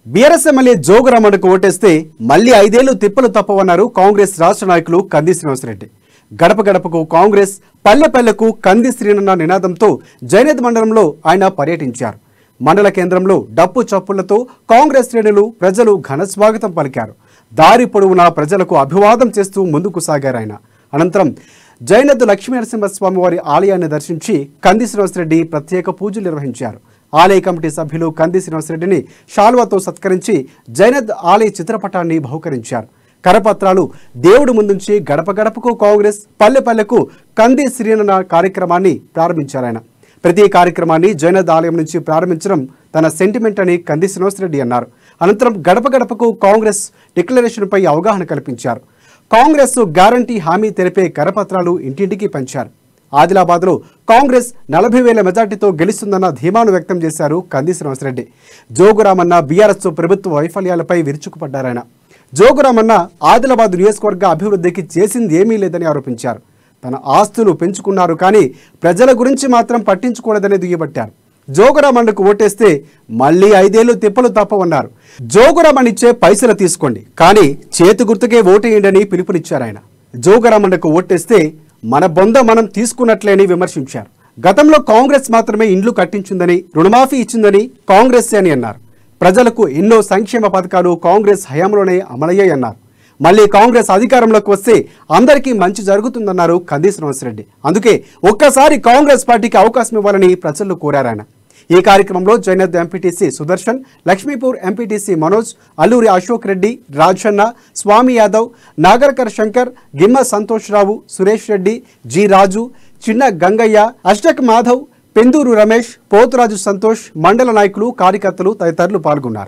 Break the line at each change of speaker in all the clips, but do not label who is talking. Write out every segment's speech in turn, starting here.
BRS MLA జోగురామన్నకు ఓటేస్తే మళ్లీ ఐదేళ్లు తిప్పలు తప్పవన్నారు కాంగ్రెస్ రాష్ట్ర నాయకులు కంది శ్రీనివాసరెడ్డి గడప గడపకు కాంగ్రెస్ పల్లె పల్లెకు కంది శ్రీనన్న నినాదంతో జైనద్ మండలంలో ఆయన పర్యటించారు మండల కేంద్రంలో డప్పు చప్పులతో కాంగ్రెస్ శ్రేణులు ప్రజలు ఘన స్వాగతం పలికారు దారి పొడవునా ప్రజలకు అభివాదం చేస్తూ ముందుకు సాగారు ఆయన అనంతరం జైనద్ లక్ష్మీ నరసింహస్వామి వారి ఆలయాన్ని దర్శించి కంది శ్రీనివాసరెడ్డి ప్రత్యేక పూజలు నిర్వహించారు ఆలయ కమిటీ సభ్యులు కంది శ్రీనివాసరెడ్డిని షాల్వాతో సత్కరించి జైనద్ ఆలయ చిత్రపటాన్ని బహుకరించారు కరపత్రాలు దేవుడి ముందుంచి గడప గడపకు కాంగ్రెస్ పల్లె పల్లెకు కంది శ్రీనన్న కార్యక్రమాన్ని ప్రారంభించారు ఆయన ప్రతి కార్యక్రమాన్ని జైనద్ ఆలయం నుంచి ప్రారంభించడం తన సెంటిమెంట్ అని కంది శ్రీనివాసరెడ్డి అన్నారు అనంతరం గడప గడపకు కాంగ్రెస్ డిక్లరేషన్పై అవగాహన కల్పించారు కాంగ్రెస్ గ్యారంటీ హామీ తెలిపే కరపత్రాలు ఇంటింటికి పంచారు ఆదిలాబాద్లో కాంగ్రెస్ నలభై వేల మెజార్టీతో గెలుస్తుందన్న ధీమాను వ్యక్తం చేశారు కంది శ్రీనివాసరెడ్డి జోగురామన్న బీఆర్ఎస్ ప్రభుత్వ వైఫల్యాలపై విరుచుకుపడ్డారాయన జోగురామన్న ఆదిలాబాద్ నియోజకవర్గ అభివృద్ధికి చేసింది ఏమీ లేదని ఆరోపించారు తన ఆస్తులు పెంచుకున్నారు కానీ ప్రజల గురించి మాత్రం పట్టించుకోలేదని దుయ్యబట్టారు జోగురామన్నకు ఓటేస్తే మళ్ళీ ఐదేళ్లు తిప్పలు తప్పవన్నారు జోగురామన్నిచ్చే పైసలు తీసుకోండి కానీ చేతి గుర్తుకే ఓటేయండి పిలుపునిచ్చారు ఆయన జోగురామన్నకు ఓటేస్తే మన బొంద మనం తీసుకున్నట్లేని విమర్శించారు గతంలో కాంగ్రెస్ మాత్రమే ఇండ్లు కట్టించిందని రుణమాఫీ ఇచ్చిందని కాంగ్రెస్ అని అన్నారు ప్రజలకు ఎన్నో సంక్షేమ పథకాలు కాంగ్రెస్ హయాంలోనే అమలయ్యాయన్నారు మళ్ళీ కాంగ్రెస్ అధికారంలోకి వస్తే అందరికీ మంచి జరుగుతుందన్నారు కంది శ్రీనివాసరెడ్డి అందుకే ఒక్కసారి కాంగ్రెస్ పార్టీకి అవకాశం ఇవ్వాలని ప్రజలు కోరారు ఆయన ఈ కార్యక్రమంలో Jainad MPTC Sudarshan Laxmipur MPTC Manoj Alluri Ashok Reddy Rajanna Swamy Yadav Nagarkar Shankar Gimma Santosh Rao Suresh Reddy G Raju Chinna Gangaiah అష్టక్ Madhav పెందూరు Ramesh Poturaju Santosh మండల నాయకులు కార్యకర్తలు తదితరులు పాల్గొన్నారు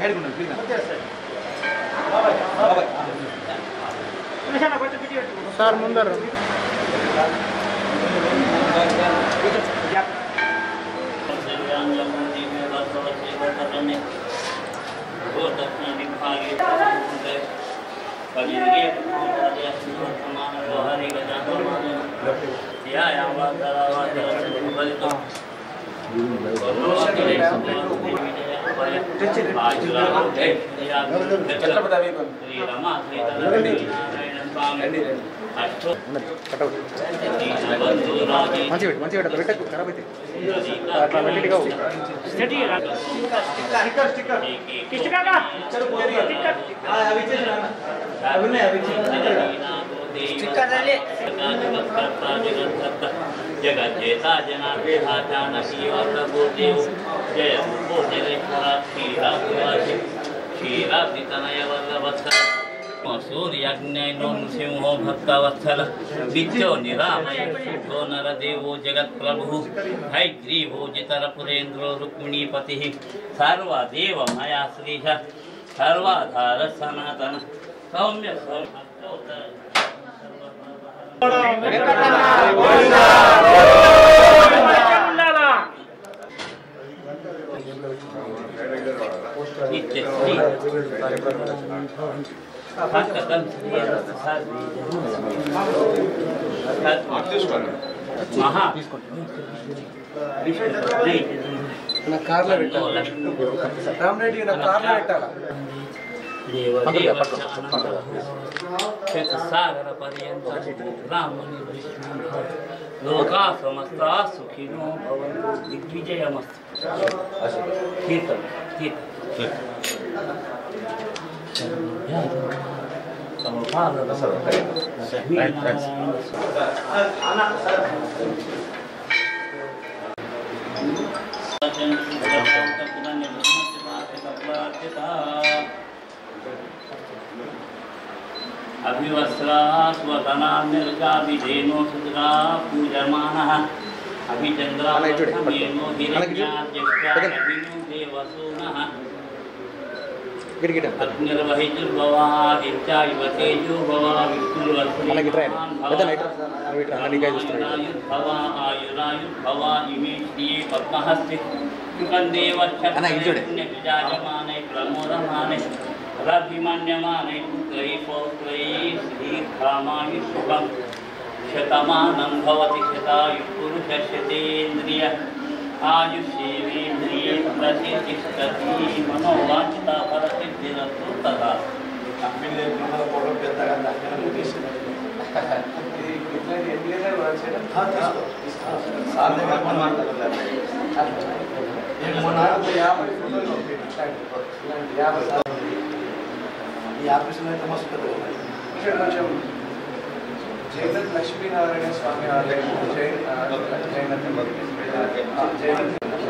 సార్ ముందర మంచి పెట్టు మంచి పెట్టు పెట్టకు ఖరాబ్ అయితే అట్లా పెట్టిగా
జగజ్జేత జనార్దేహ జానకీ వల్లభూదేవ్ జయ భూదేవేశ్వర శ్రీరామవాసి క్షీరాబ్దితనయ వల్లభత్స సూర్యజ్ఞో నృసింహో భక్తవత్సల విద్యో నిరామయ శుద్ధో నరదేవో జగత్ప్రభు హైగ్రీవో జితరపురేంద్రో రుక్మిణీపతి సర్వదేవ మయా శ్రీహ సర్వాధార సనాతన సౌమ్య సౌమ్య మహా
నా కార్లో పెట్టాలి రామరెడ్డి నా కార్లో పెట్టాలా
సాగర పర్యంత రాముని లోకా సమస్త సుఖినో భవంతు దిగ్విజయమస్తు కీర్తన కీర్తన అభివస్రా స్వతనా నిర్గావిధేనో సుతరా పూజమానః అభిచంద్రామేనో హిరణ్యాద్యక్షాభినో దేవసూనః
గిరిగిట
అగ్నిర్వహితుర్భవా విద్యాయువ తేజో భవా
అలాగే ఇట్రా ఆయన. పెద్ద నైట్ నువ్వు ఇట్రా అన్ని గాయ చూస్తున్నాడు
ఆయుర్భవా ఆయురాయుర్భవా ఇమే శ్రీయే పద్మహస్తి
అన్న, ఇది చూడు.
విజాయమానే ప్రమోదమానే రభిమన్యమానే పుత్రై పౌత్రై శ్రీకామాయు శుభం శతమానం భవతి శతాయు పురుష శతేంద్రియ ఆయుష్యేంద్రియే ప్రతిష్టతి మనోవాంఛిత ఫలసిద్ధిరస్తు తదా
జగత్ లక్ష్మీనారాయణ స్వామి ఆలయం జైన్ జైన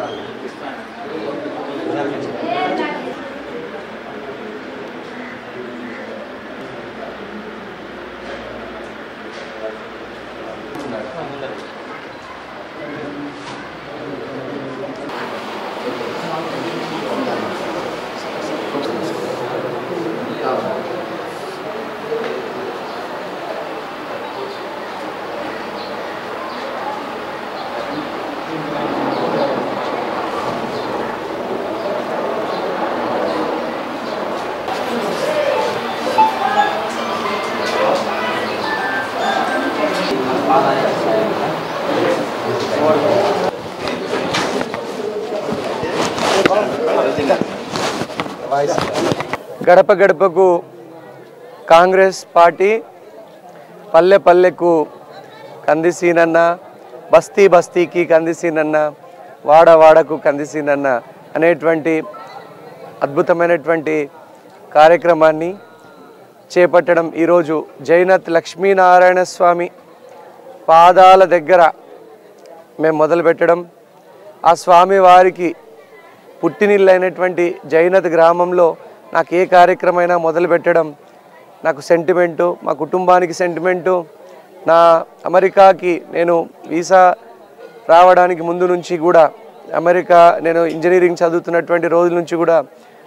గడప గడపకు కాంగ్రెస్ పార్టీ పల్లె పల్లెకు కందిసీనన్న బస్తీ బస్తీకి కందిసీనన్న వాడ వాడకు కందిసీనన్న అనేటువంటి అద్భుతమైనటువంటి కార్యక్రమాన్ని చేపట్టడం ఈరోజు జైనత్ లక్ష్మీనారాయణ స్వామి పాదాల దగ్గర మేము మొదలుపెట్టడం ఆ స్వామి వారికి పుట్టినిల్లైనటువంటి జైనత్ గ్రామంలో నాకు ఏ కార్యక్రమైనా మొదలు పెట్టడం నాకు సెంటిమెంటు మా కుటుంబానికి సెంటిమెంటు నా అమెరికాకి నేను వీసా రావడానికి ముందు నుంచి కూడా అమెరికా నేను ఇంజనీరింగ్ చదువుతున్నటువంటి రోజుల నుంచి కూడా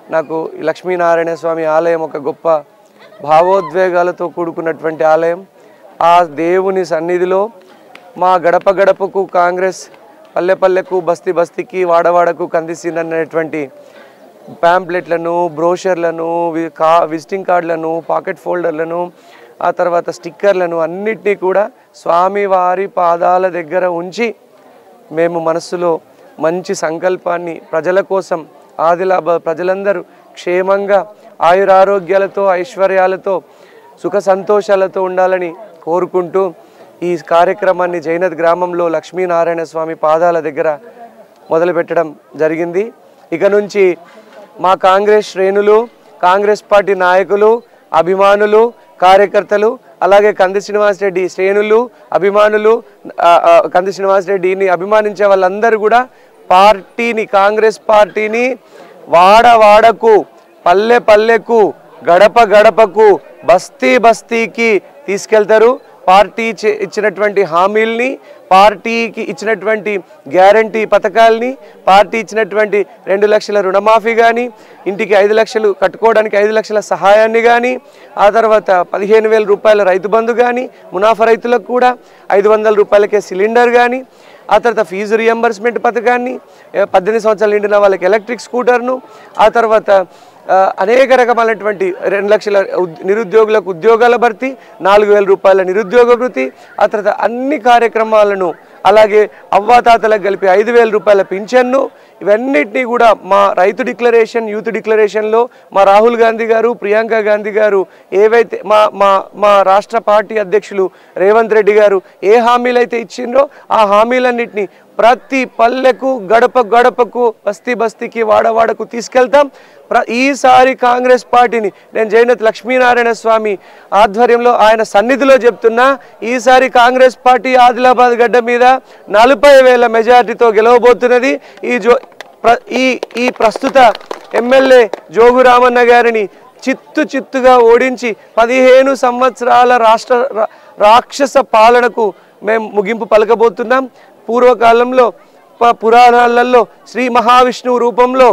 నాకు ఈ లక్ష్మీనారాయణ స్వామి ఆలయం ఒక గొప్ప భావోద్వేగాలతో కూడుకున్నటువంటి ఆలయం ఆ దేవుని సన్నిధిలో మా గడప గడపకు కాంగ్రెస్ పల్లె పల్లెకు బస్తీ బస్తీకి వాడవాడకు కందిసిందనేటువంటి ప్యాంప్లెట్లను బ్రోషర్లను వి- కా విజిటింగ్ కార్డులను పాకెట్ ఫోల్డర్లను ఆ తర్వాత స్టిక్కర్లను అన్నిటినీ కూడా స్వామివారి పాదాల దగ్గర ఉంచి మేము మనస్సులో మంచి సంకల్పాన్ని ప్రజల కోసం ఆదిలాబాద్ ప్రజలందరూ క్షేమంగా ఆయురారోగ్యాలతో ఐశ్వర్యాలతో సుఖ సంతోషాలతో ఉండాలని కోరుకుంటూ ఈ కార్యక్రమాన్ని జైనత్ గ్రామంలో లక్ష్మీనారాయణ స్వామి పాదాల దగ్గర మొదలుపెట్టడం జరిగింది ఇక నుంచి మా కాంగ్రెస్ శ్రేణులు కాంగ్రెస్ పార్టీ నాయకులు అభిమానులు కార్యకర్తలు అలాగే కంది శ్రీనివాస్ రెడ్డి శ్రేణులు అభిమానులు ఆ, ఆ, కంది శ్రీనివాస్ రెడ్డిని అభిమానించే వాళ్ళందరూ కూడా పార్టీని కాంగ్రెస్ పార్టీని వాడ వాడకు పల్లె పల్లెకు గడప గడపకు బస్తీ బస్తీకి తీసుకెళ్తారు పార్టీ ఇచ్చి- ఇచ్చినటువంటి హామీల్ని పార్టీకి ఇచ్చినటువంటి గ్యారంటీ పథకాల్ని పార్టీ ఇచ్చినటువంటి రెండు లక్షల రుణమాఫీ కానీ ఇంటికి ఐదు లక్షలు కట్టుకోవడానికి ఐదు లక్షల సహాయాన్ని కానీ ఆ తర్వాత పదిహేను వేల రూపాయల రైతు బంధు కానీ మునాఫా రైతులకు కూడా ఐదు వందల రూపాయలకే సిలిండర్ కానీ ఆ తర్వాత ఫీజు రియంబర్స్మెంట్ పథకాన్ని ఏ, పద్దెనిమిది సంవత్సరాలు నిండిన వాళ్ళకి ఎలక్ట్రిక్ స్కూటర్ను ఆ తర్వాత ఆ, అనేక రకమైనటువంటి రెండు లక్షల ఉద్- నిరుద్యోగులకు ఉద్యోగాల భర్తీ నాలుగు వేల రూపాయల నిరుద్యోగ భృతి ఆ తర్వాత అన్ని కార్యక్రమాలను అలాగే అవ్వాతాతలకు కలిపి ఐదు వేల రూపాయల పింఛన్ను ఇవన్నిటినీ కూడా మా రైతు డిక్లరేషన్ యూత్ డిక్లరేషన్లో మా రాహుల్ గాంధీ గారు ప్రియాంక గాంధీ గారు ఏవైతే మా మా మా రాష్ట్ర పార్టీ అధ్యక్షులు రేవంత్ రెడ్డి గారు ఏ హామీలు అయితే ఇచ్చిండ్రో ఆ హామీలన్నింటినీ ప్రతి పల్లెకు గడప గడపకు బస్తీ బస్తీకి వాడవాడకు తీసుకెళ్తాం ప్ర ఈసారి కాంగ్రెస్ పార్టీని నేను జైనత్ లక్ష్మీనారాయణ స్వామి ఆధ్వర్యంలో ఆయన సన్నిధిలో చెప్తున్నా ఈసారి కాంగ్రెస్ పార్టీ ఆదిలాబాద్ గడ్డ మీద నలభై వేల మెజార్టీతో గెలవబోతున్నది ఈ జో ప్ర- ఈ ఈ ప్రస్తుత ఎమ్మెల్యే జోగు రామన్న గారిని చిత్తు చిత్తుగా ఓడించి పదిహేను సంవత్సరాల రాష్ట్ర రా- రాక్షస పాలనకు మేము ముగింపు పలకబోతున్నాం పూర్వకాలంలో ప- పురాణాలలో శ్రీ మహావిష్ణువు రూపంలో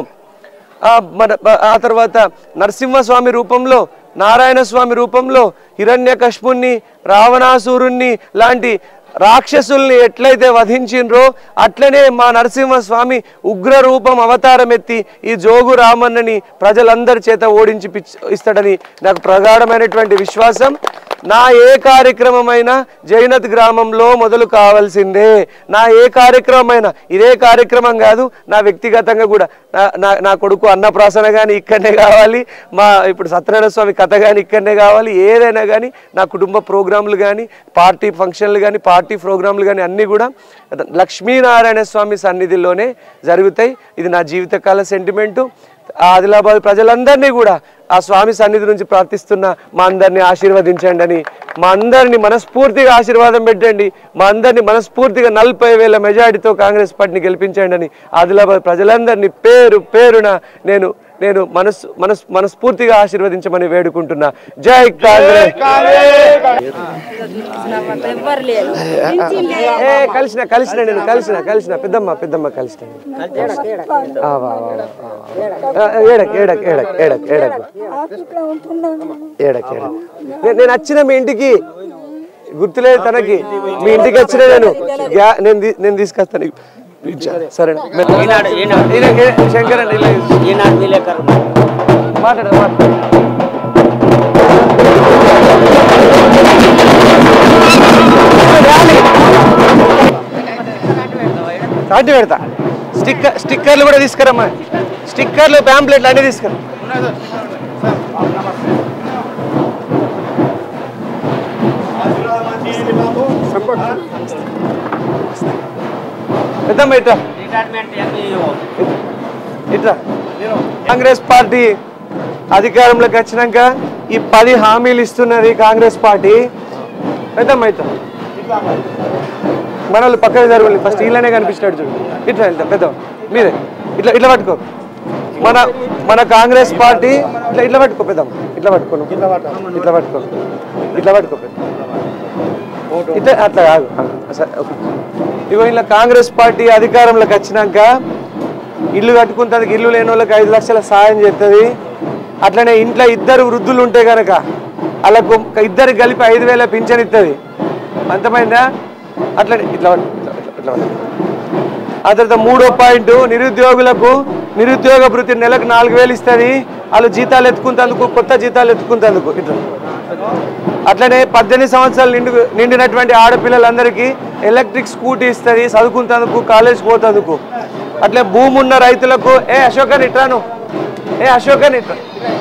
ఆ మన ఆ తర్వాత నరసింహస్వామి రూపంలో నారాయణ స్వామి రూపంలో హిరణ్యకశ్పుణ్ణి రావణాసురుణ్ణి లాంటి రాక్షసుల్ని ఎట్లయితే వధించిండ్రో అట్లనే మా నరసింహస్వామి ఉగ్ర రూపం అవతారం ఎత్తి ఈ జోగు రామన్నని ప్రజలందరి చేత ఓడించి పిచ్- ఇస్తాడని నాకు ప్రగాఢమైనటువంటి విశ్వాసం నా ఏ కార్యక్రమమైనా జైనత్ గ్రామంలో మొదలు కావాల్సిందే నా ఏ కార్యక్రమమైనా ఇదే కార్యక్రమం కాదు నా వ్యక్తిగతంగా కూడా నా- నా నా కొడుకు అన్నప్రాసన కానీ ఇక్కడనే కావాలి మా ఇప్పుడు సత్యనారాయణ స్వామి కథ కానీ ఇక్కడనే కావాలి ఏదైనా కానీ నా కుటుంబ ప్రోగ్రాంలు కానీ పార్టీ ఫంక్షన్లు కానీ పార్టీ ప్రోగ్రాంలు కానీ అన్నీ కూడా లక్ష్మీనారాయణ స్వామి సన్నిధిలోనే జరుగుతాయి ఇది నా జీవితకాల సెంటిమెంటు ఆ ఆదిలాబాద్ ప్రజలందరినీ కూడా ఆ స్వామి సన్నిధి నుంచి ప్రార్థిస్తున్న మా అందరినీ ఆశీర్వదించండి అని మా అందరినీ మనస్ఫూర్తిగా ఆశీర్వాదం పెట్టండి మా అందరినీ మనస్ఫూర్తిగా నలభై వేల మెజారిటీతో కాంగ్రెస్ పార్టీని గెలిపించండి అని ఆదిలాబాద్ ప్రజలందరినీ పేరు పేరున నేను నేను మనస్ మనస్ మనస్ఫూర్తిగా ఆశీర్వదించమని వేడుకుంటున్నా జై కాంగ్రెస్
ఎవ్వరు లేరు
ఏ కలిసిన కలిసిన నేను కలిసిన కలిసిన పెద్దమ్మ పెద్దమ్మ కలిసిన ఆ, వా, వా, వా, వా. ఆ, ఏడక్ ఏడక్ ఏడక్ ఏడక్ ఏడక్ ఏడక్ ఏడక్ నేను- నేను వచ్చిన మీ ఇంటికి గుర్తులేదు తనకి మీ ఇంటికి వచ్చిన నేను గ్యా- నేను తీ- నేను తీసుకొస్తాను సరేనా
ఈనాడు ఈనాడు
ఈయన- ఈయన- శంకర్ అండి ఇలా
ఈనాడు విలేకరు
మాట్లాడు మాట్లాడు కాటి పెడతా స్టిక్కర్ స్టిక్కర్లు కూడా తీసుకురమ్మా స్టిక్కర్లు ప్యాంప్లెట్లు అన్నీ తీసుకురా పెద్దమ్మ ఇట్రా
రిటైర్మెంట్ ఎంఈఓ
ఇట్లా కాంగ్రెస్ పార్టీ అధికారంలోకి వచ్చినాక ఈ పది హామీలు ఇస్తున్నది కాంగ్రెస్ పార్టీ పెద్దమ్మ ఇట్లా మన వాళ్ళు పక్కన జరగాలి ఫస్ట్ వీళ్ళనే కనిపిస్తున్నాడు చూడు ఇట్లా వెళ్తాం పెద్ద మీరే ఇట్లా ఇట్లా పట్టుకో మన మన కాంగ్రెస్ పార్టీ ఇట్లా ఇట్లా పట్టుకో పెద్ద ఇట్లా పట్టుకో నువ్వు. ఇట్లా పట్టుకో ఇట్లా పట్టుకో పెద్ద ఇట్లా అట్లా కాదు ఆ, సరే ఓకే ఇగో ఇలా కాంగ్రెస్ పార్టీ అధికారంలోకి వచ్చినాక ఇల్లు కట్టుకుంటుంది ఇల్లు లేని వాళ్ళకి ఐదు లక్షల సాయం చేస్తుంది అట్లనే ఇంట్లో ఇద్దరు వృద్ధులు ఉంటే కనుక వాళ్ళకు ఇద్దరు కలిపి ఐదు వేల పింఛన్ ఇస్తుంది అంతమైందా అట్లనే ఇట్లా పట్టు, ఇట్లా ఇట్లా- ఇట్లా పట్టు. ఆ తర్వాత మూడో పాయింట్ నిరుద్యోగులకు నిరుద్యోగ భృతి నెలకు నాలుగు వేలు ఇస్తుంది వాళ్ళు జీతాలు ఎత్తుకుంటందుకు కొత్త జీతాలు ఎత్తుకుంటందుకు ఇట్లా అట్లనే పద్దెనిమిది సంవత్సరాలు నిండు నిండినటువంటి ఆడపిల్లలందరికీ ఎలక్ట్రిక్ స్కూటీ ఇస్తుంది చదువుకుంటందుకు కాలేజ్ పోతందుకు అట్లే భూమి ఉన్న రైతులకు ఏ అశోకన్ ఇట్రాను ఏ అశోకన్ ఇట్రా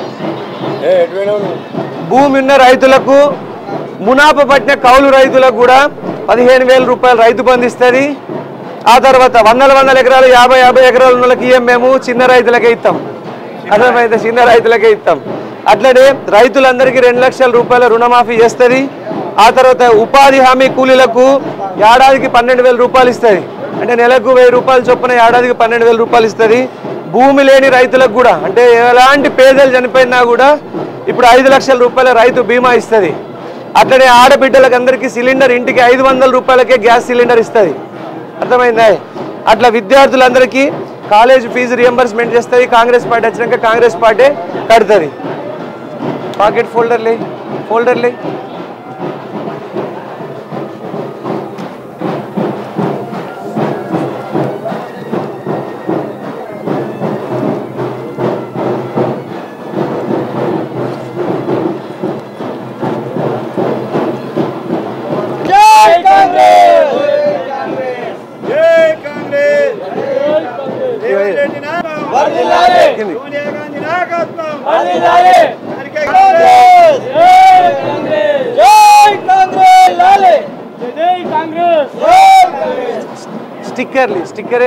భూమి ఉన్న రైతులకు మునాప పట్టిన కౌలు రైతులకు కూడా పదిహేను వేల రూపాయలు రైతు బంధు ఇస్తుంది ఆ తర్వాత వందల వందల ఎకరాలు యాభై యాభై ఎకరాలు ఉన్న వాళ్ళకి ఇయ్యం మేము చిన్న రైతులకే ఇస్తాం అర్థమైతే చిన్న రైతులకే ఇస్తాం అట్లనే రైతులందరికీ రెండు లక్షల రూపాయల రుణమాఫీ చేస్తుంది ఆ తర్వాత ఉపాధి హామీ కూలీలకు ఏడాదికి పన్నెండు వేల రూపాయలు ఇస్తుంది అంటే నెలకు వెయ్యి రూపాయలు చొప్పున ఏడాదికి పన్నెండు వేల రూపాయలు ఇస్తుంది భూమి లేని రైతులకు కూడా అంటే ఎలాంటి పేదలు చనిపోయినా కూడా ఇప్పుడు ఐదు లక్షల రూపాయల రైతు బీమా ఇస్తుంది అట్లనే ఆడబిడ్డలకు అందరికీ సిలిండర్ ఇంటికి ఐదు వందల రూపాయలకే గ్యాస్ సిలిండర్ ఇస్తుంది అర్థమైందా అట్లా విద్యార్థులందరికీ కాలేజ్ ఫీజు రియంబర్స్మెంట్ చేస్తుంది కాంగ్రెస్ పార్టీ వచ్చినాక కాంగ్రెస్ పార్టీ కడుతుంది పాకెట్ ఫోల్డర్లే ఫోల్డర్లే కింది. స్టిక్కర్లు స్టిక్కర్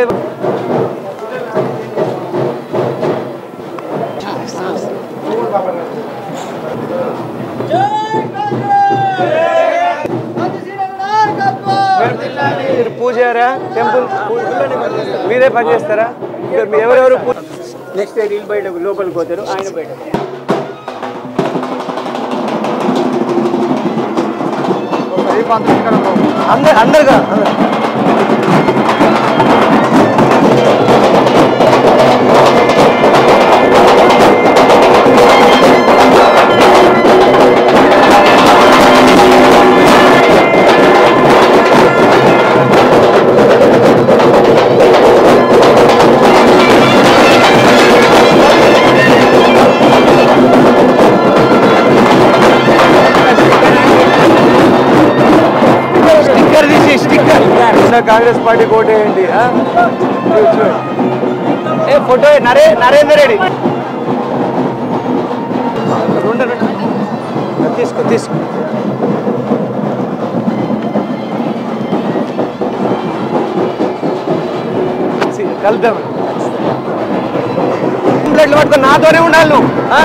మీరు పూజారా టెంపుల్ మీరే పని చేస్తారా మీరు ఎవరెవరు పూ-
నెక్స్ట్ వీళ్ళు బయట లోపలికి పోతారు ఆయన బయట
అందరు అందరుగా అందరు. స్టిక్కర్ తీసి స్టిక్కర్ ఉన్న కాంగ్రెస్ పార్టీ కోటేయండి ఆ? చూడు, చూడు. ఏ ఫోటో నరే నరేందర్ రెడ్డి రెండు రెండు. తీసుకో తీసుకో సి- కలుద్దాం ప్లేట్లు పట్టుకొని నాతోనే ఉండాలి నువ్వు ఆ?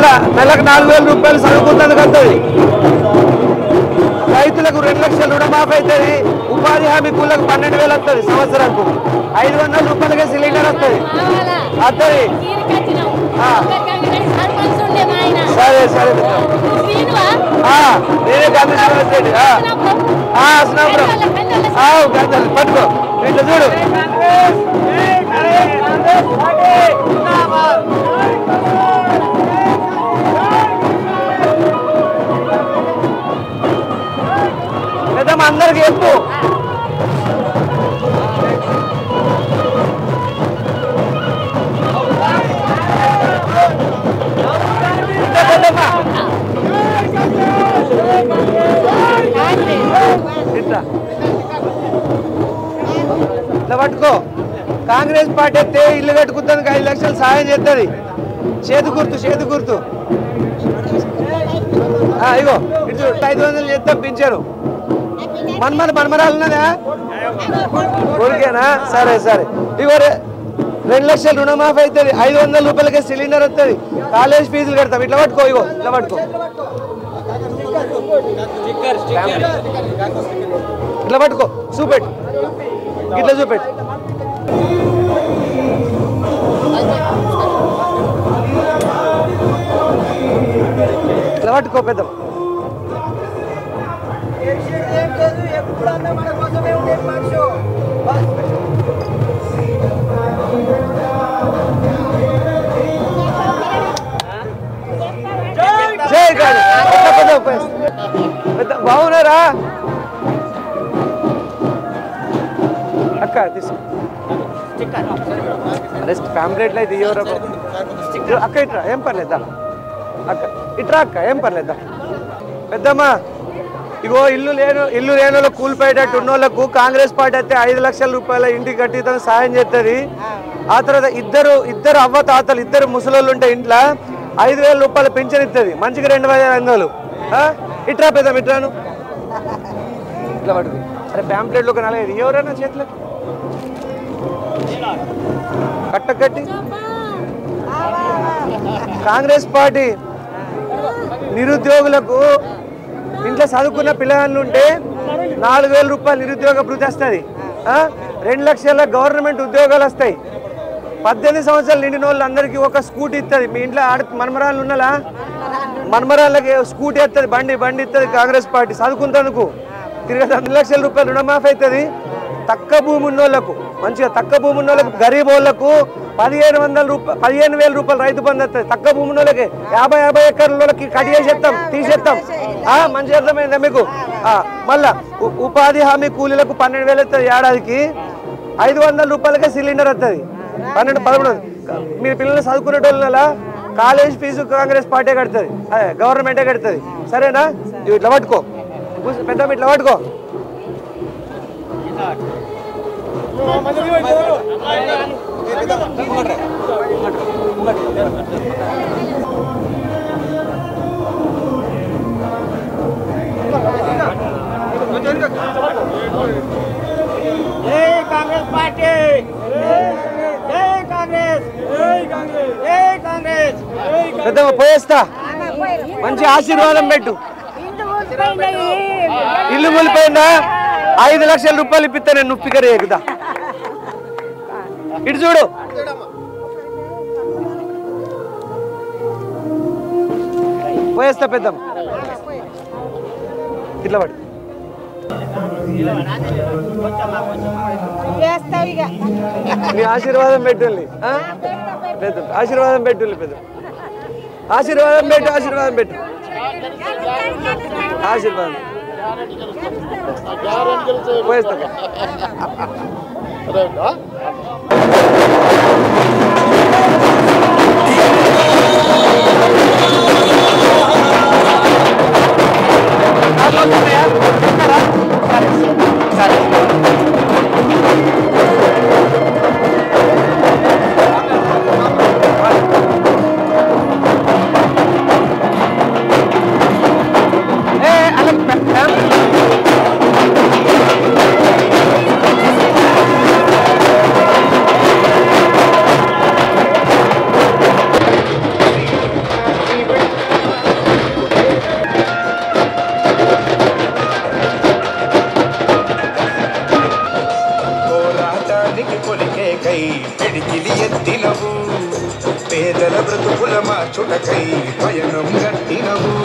నెల నెలకు నాలుగు వేల రూపాయలు చదువుకుంటుంది వస్తుంది రైతులకు రెండు లక్షల రుణమాఫీ అవుతుంది ఉపాధి హామీ కూలకు పన్నెండు వేలు వస్తుంది సంవత్సరానికి ఐదు వందల రూపాయలకే సిలిండర్ వస్తుంది వస్తుంది ఆ. సరే సరే మిత్రం. ఆ, నేనే గాంధీ శ్రీనివాస్ రెడ్డి ఆ. ఆ, స్నాపురం ఆ, గంటలు పట్టుకో ఇట్లా చూడు పెద్దమ్మ అందరికి చెప్పు ఇట్లా పెద్దమ్మ ఇట్లా ఇట్లా పట్టుకో కాంగ్రెస్ పార్టీ అయితే ఇల్లు కట్టుకుంటానికి ఐదు లక్షలు సాయం చేస్తుంది చేతి గుర్తు చేతి గుర్తు ఆ, ఇగో ఇటు చూడు, ఐదు వందలు చేస్తాం పింఛను మన్మల మన్మరాలు ఉన్నదా కొడుకేనా సరే సరే ఇగో రే- రెండు లక్షలు రుణమాఫీ అవుతుంది ఐదు వందల రూపాయలకే సిలిండర్ వస్తుంది కాలేజ్ ఫీజులు కడతాం ఇట్లా పట్టుకో ఇగో ఇట్లా పట్టుకో ఇట్లా పట్టుకో చూపెట్టు ఇట్లా చూపెట్టు ఇట్లా పట్టుకో పెద్ద జై గాలి పెద్ద పెద్ద పెద్ద బాగున్నారా అక్క తీసుకో అరే ఫ్యామిలీట్లో అయితే ఇవ్వరా అక్క ఇట్రా ఏం పర్లేదా అక్క ఇట్రా అక్క ఏం పర్లేదా పెద్దమ్మా ఇగో ఇల్లు లేను ఇల్లు లేని వాళ్ళు కూలిపోయేటట్టు ఉన్న వాళ్ళకు కాంగ్రెస్ పార్టీ అయితే ఐదు లక్షల రూపాయల ఇంటికి కట్టి తను సాయం చేస్తుంది ఆ తర్వాత ఇద్దరు ఇద్దరు అవ్వ తాతలు ఇద్దరు ముసలోళ్ళు ఉంటే ఇంట్లో ఐదు వేల రూపాయల పెన్షన్ ఇస్తుంది మంచిగా రెండు వేల ఐదు వందలు ఆ? ఇట్రా పెద్దమ్మ ఇట్రాను ఇట్లా పడుతుంది అరే ప్యాంప్లెట్లు ఒక నలభై ఎవరైనా చేతులకు కట్ట కట్టి కాంగ్రెస్ పార్టీ నిరుద్యోగులకు ఇంట్లో చదువుకున్న పిల్లగాళ్ళు ఉంటే నాలుగు వేల రూపాయలు నిరుద్యోగ భృతి వస్తుంది రెండు లక్షల గవర్నమెంట్ ఉద్యోగాలు వస్తాయి పద్దెనిమిది సంవత్సరాలు నిండిన వాళ్ళందరికీ ఒక స్కూటీ ఇస్తుంది మీ ఇంట్లో ఆడ మన్మరాలు ఉన్నలా మన్మరాళ్ళకి స్కూటీ ఇస్తుంది బండి బండి ఇస్తుంది కాంగ్రెస్ పార్టీ చదువుకుంటందుకు తిరిగి రెండు లక్షల రూపాయలు రుణమాఫీ అవుతుంది తక్కువ భూమి ఉన్న వాళ్ళకు మంచిగా తక్కువ భూమి ఉన్న వాళ్ళకు గరీబ్ వాళ్ళకు పదిహేను వందల రూపాయలు పదిహేను వేల రూపాయలు రైతు బంధు వస్తుంది తక్కువ భూమి ఉన్న వాళ్ళకి యాభై యాభై ఎకర్ల వాళ్ళకి కట్ చేసేస్తాం తీసేస్తాం ఆ, మంచి అర్థమైందా మీకు ఆ, మళ్ళా ఉ- ఉపాధి హామీ కూలీలకు పన్నెండు వేలు వస్తుంది ఏడాదికి ఐదు వందల రూపాయలకే సిలిండర్ వస్తుంది పన్నెండు పదమూడు మీరు పిల్లలు చదువుకునేటోళ్ళ కాలేజ్ ఫీజు కాంగ్రెస్ పార్టీ కడుతుంది అదే గవర్నమెంటే కడుతుంది సరేనా ఇవి ఇట్లా పట్టుకో కూర్చో, పెద్ద ఇట్లా పట్టుకో
జై కాంగ్రెస్ పార్టీ జై కాంగ్రెస్ జై కాంగ్రెస్ జై కాంగ్రెస్
పెద్ద పోయేస్తా మంచి ఆశీర్వాదం పెట్టు ఇల్లు కూలిపోయిందా ఐదు లక్షల రూపాయలు ఇప్పిస్తా నేను నువ్వు ఫిగర్ ఎక్కుదా ఇటు చూడు పోయేస్తా పెద్ద ఇట్లా పడి
చేస్తావు ఇక
నీ ఆశీర్వాదం పెట్టుండి పెద్ద ఆశీర్వాదం పెట్టుండి పెద్ద ఆశీర్వాదం పెట్టు ఆశీర్వాదం పెట్టు ఆశీర్వాదం పోయేస్తా ఏ అలా పెట్టా
పిడికిలి ఎత్తినవు పేదల బ్రతుకుల మార్చుటకై పయనం గట్టినవు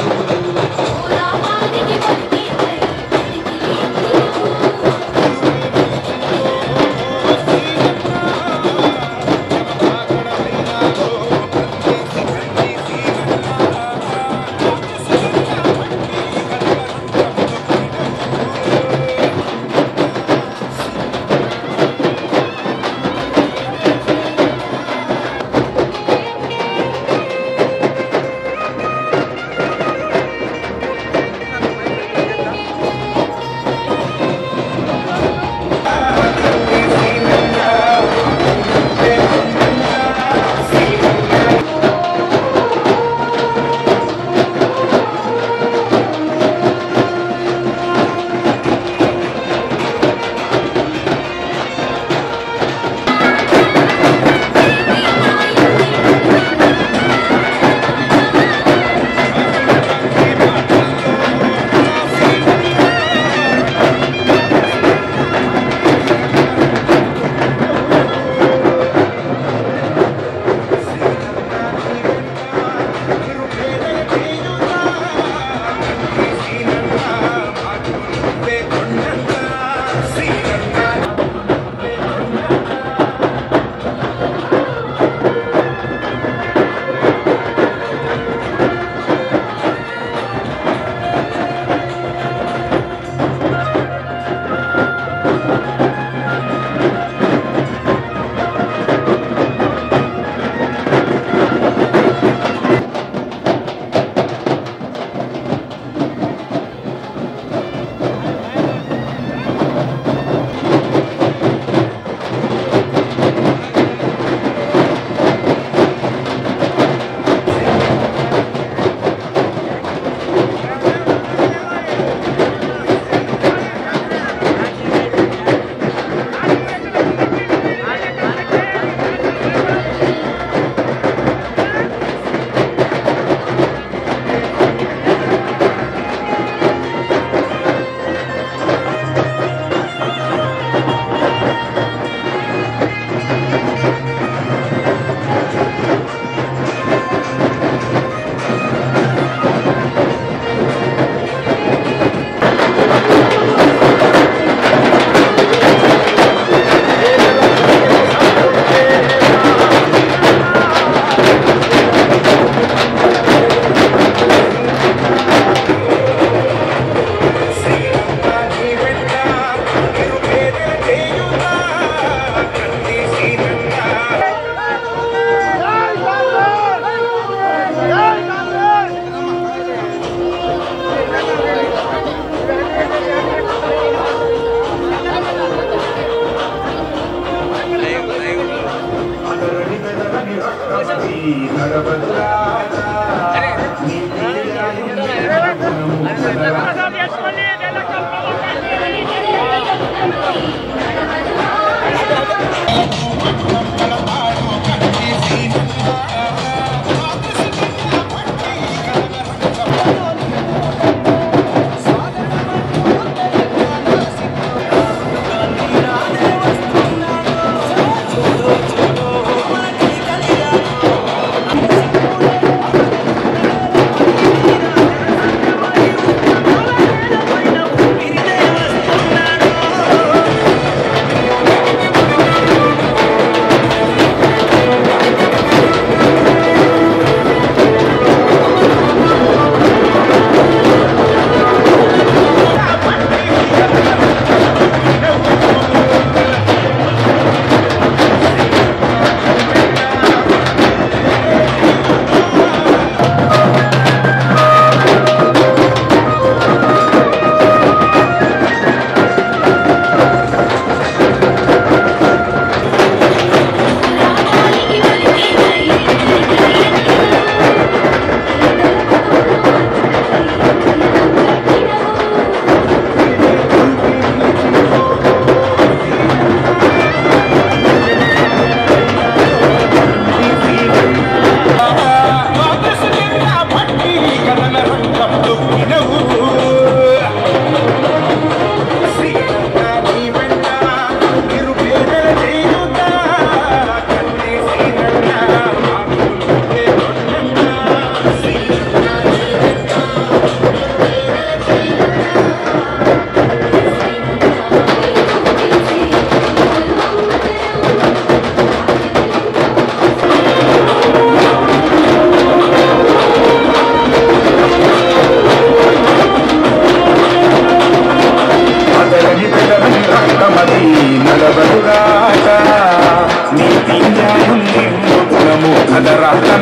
Thank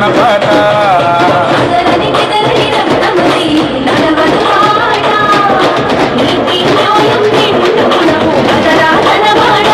బాట
అదరని బెదరని రక్తమది నడవదు ఆట నీతి న్యాయం నిండు గుణము బదరాతనవాడ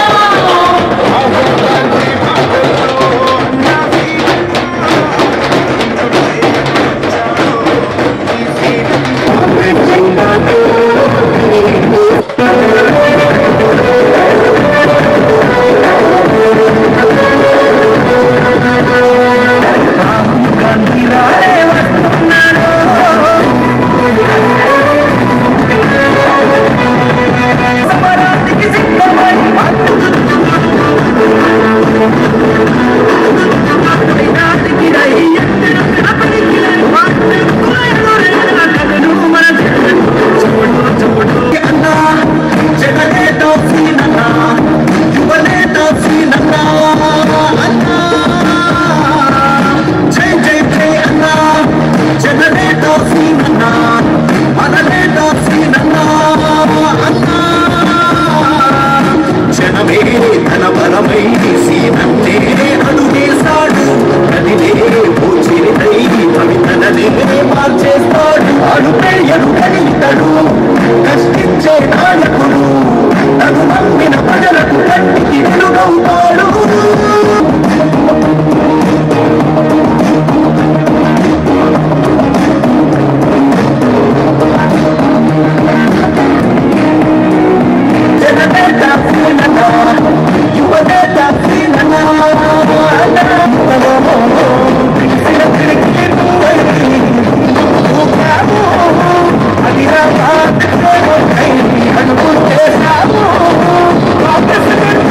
జనమే తన బలమై సీనన్నే అడుగేశాడు నదినే పూచిరితై కవితననే మార్చేస్తాడు అడుపై అడుగని ఇతడు కష్టించే నాయకుడు తను నమ్మిన ప్రజలకు కంటికి వెలుగవుతాడు జననేత సీనన్న యువనేత సీనన్న పిలిచిన పిలికి నువ్వై ఊపావు హైదరాబాద్ అడుగు చేశావు కాంగ్రెస్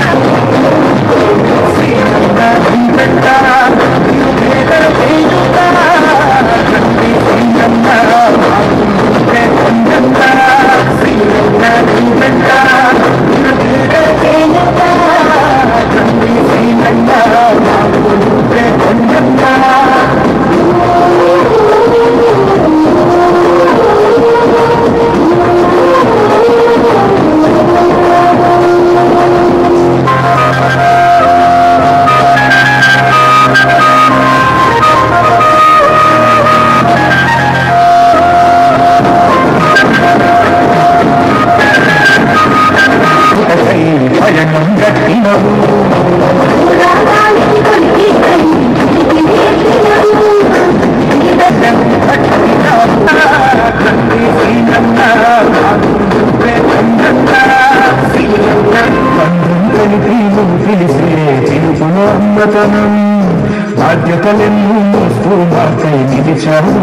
సీనన్న వెంట పేదల చేయుత తండ్రి సీనన్న బాగుంటే కొండంత సీనన్న వెంట భయం గట్టినవు
రాగానికి కొలికి కై
తెలిసే చిలుపులో అమ్మతనం బాధ్యతలెన్నో మోస్తూ మాకై నిలిచావు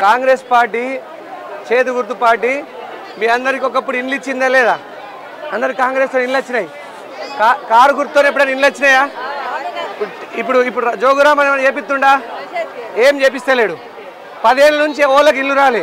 కాంగ్రెస్ పార్టీ చేదు గుర్తు పార్టీ మీ అందరికి ఒకప్పుడు ఇండ్లు ఇచ్చిందా లేదా అందరు కాంగ్రెస్ ఇండ్లు వచ్చినాయి కా కారు గుర్తుతో ఎప్పుడైనా ఇండ్లు వచ్చినాయా ఇప్పుడు ఇప్పుడు జోగురామన్ ఏమైనా చేపిస్తుండా ఏం చేపిస్తలేడు పదేళ్ళ నుంచి ఓళ్ళకి ఇల్లు రాలే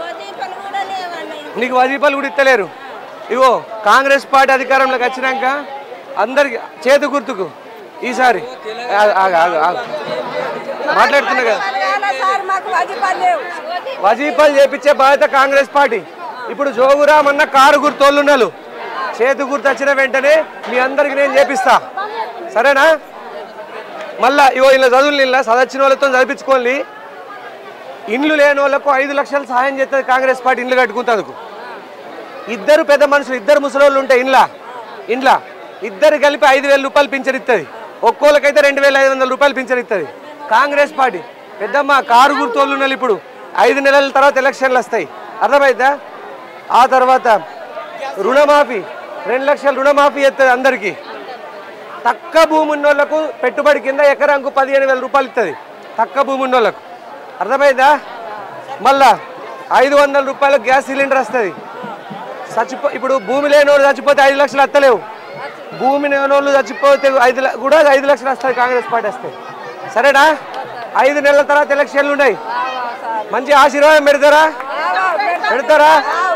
నీకు వజీపాలు కూడా ఇస్తలేరు ఇగో కాంగ్రెస్ పార్టీ అధికారంలోకి వచ్చినాక అందరికి చేతు గుర్తుకు ఈసారి ఆగు, ఆగు, ఆగు, ఆగు. మాట్లాడుతున్నా కదా
సార్ మాకు వాజిపాలు లేవు
వజీపాలు చేపించే బాధ్యత కాంగ్రెస్ పార్టీ ఇప్పుడు జోగురామన్న కారు గుర్తోళ్ళు ఉన్నారు చేతు గుర్తు వచ్చిన వెంటనే మీ అందరికి నేను చేపిస్తా సరేనా మళ్ళా ఇగో ఇలా చదువులు ఇలా చదవచ్చిన వాళ్ళతో చదివించుకోండి ఇండ్లు లేని వాళ్ళకు ఐదు లక్షలు సహాయం చేస్తుంది కాంగ్రెస్ పార్టీ ఇండ్లు కట్టుకుంటందుకు ఇద్దరు పెద్ద మనుషులు ఇద్దరు ముసలోళ్ళు ఉంటాయి ఇండ్ల ఇండ్ల ఇద్దరు కలిపి ఐదు వేల రూపాయలు పింఛన్ ఇస్తుంది ఒక్కోళ్ళకైతే రెండు వేల ఐదు వందల రూపాయలు పింఛన్ ఇస్తుంది కాంగ్రెస్ పార్టీ పెద్దమ్మ కారు గుర్తోళ్ళు ఉన్నారు ఇప్పుడు ఐదు నెలల తర్వాత ఎలక్షన్లు వస్తాయి అర్థమైందా ఆ తర్వాత రుణమాఫీ రెండు లక్షల రుణమాఫీ ఇస్తుంది అందరికీ తక్కువ భూమి ఉన్న వాళ్ళకు పెట్టుబడి కింద ఎకరాకు పదిహేను వేల రూపాయలు ఇస్తుంది తక్కువ భూమి ఉన్న వాళ్ళకు అర్థమైందా మళ్ళా ఐదు వందల రూపాయలకు గ్యాస్ సిలిండర్ వస్తుంది చచ్చిపో ఇప్పుడు భూమి లేని వాళ్ళు చచ్చిపోతే ఐదు లక్షలు వస్తలేవు భూమి లేని వాళ్ళు చచ్చిపోతే ఐదు ల- కూడా ఐదు లక్షలు వస్తుంది కాంగ్రెస్ పార్టీ వస్తే సరేనా ఐదు నెలల తర్వాత ఎలక్షన్లు ఉన్నాయి మంచి ఆశీర్వాదం పెడతారా పెడతారా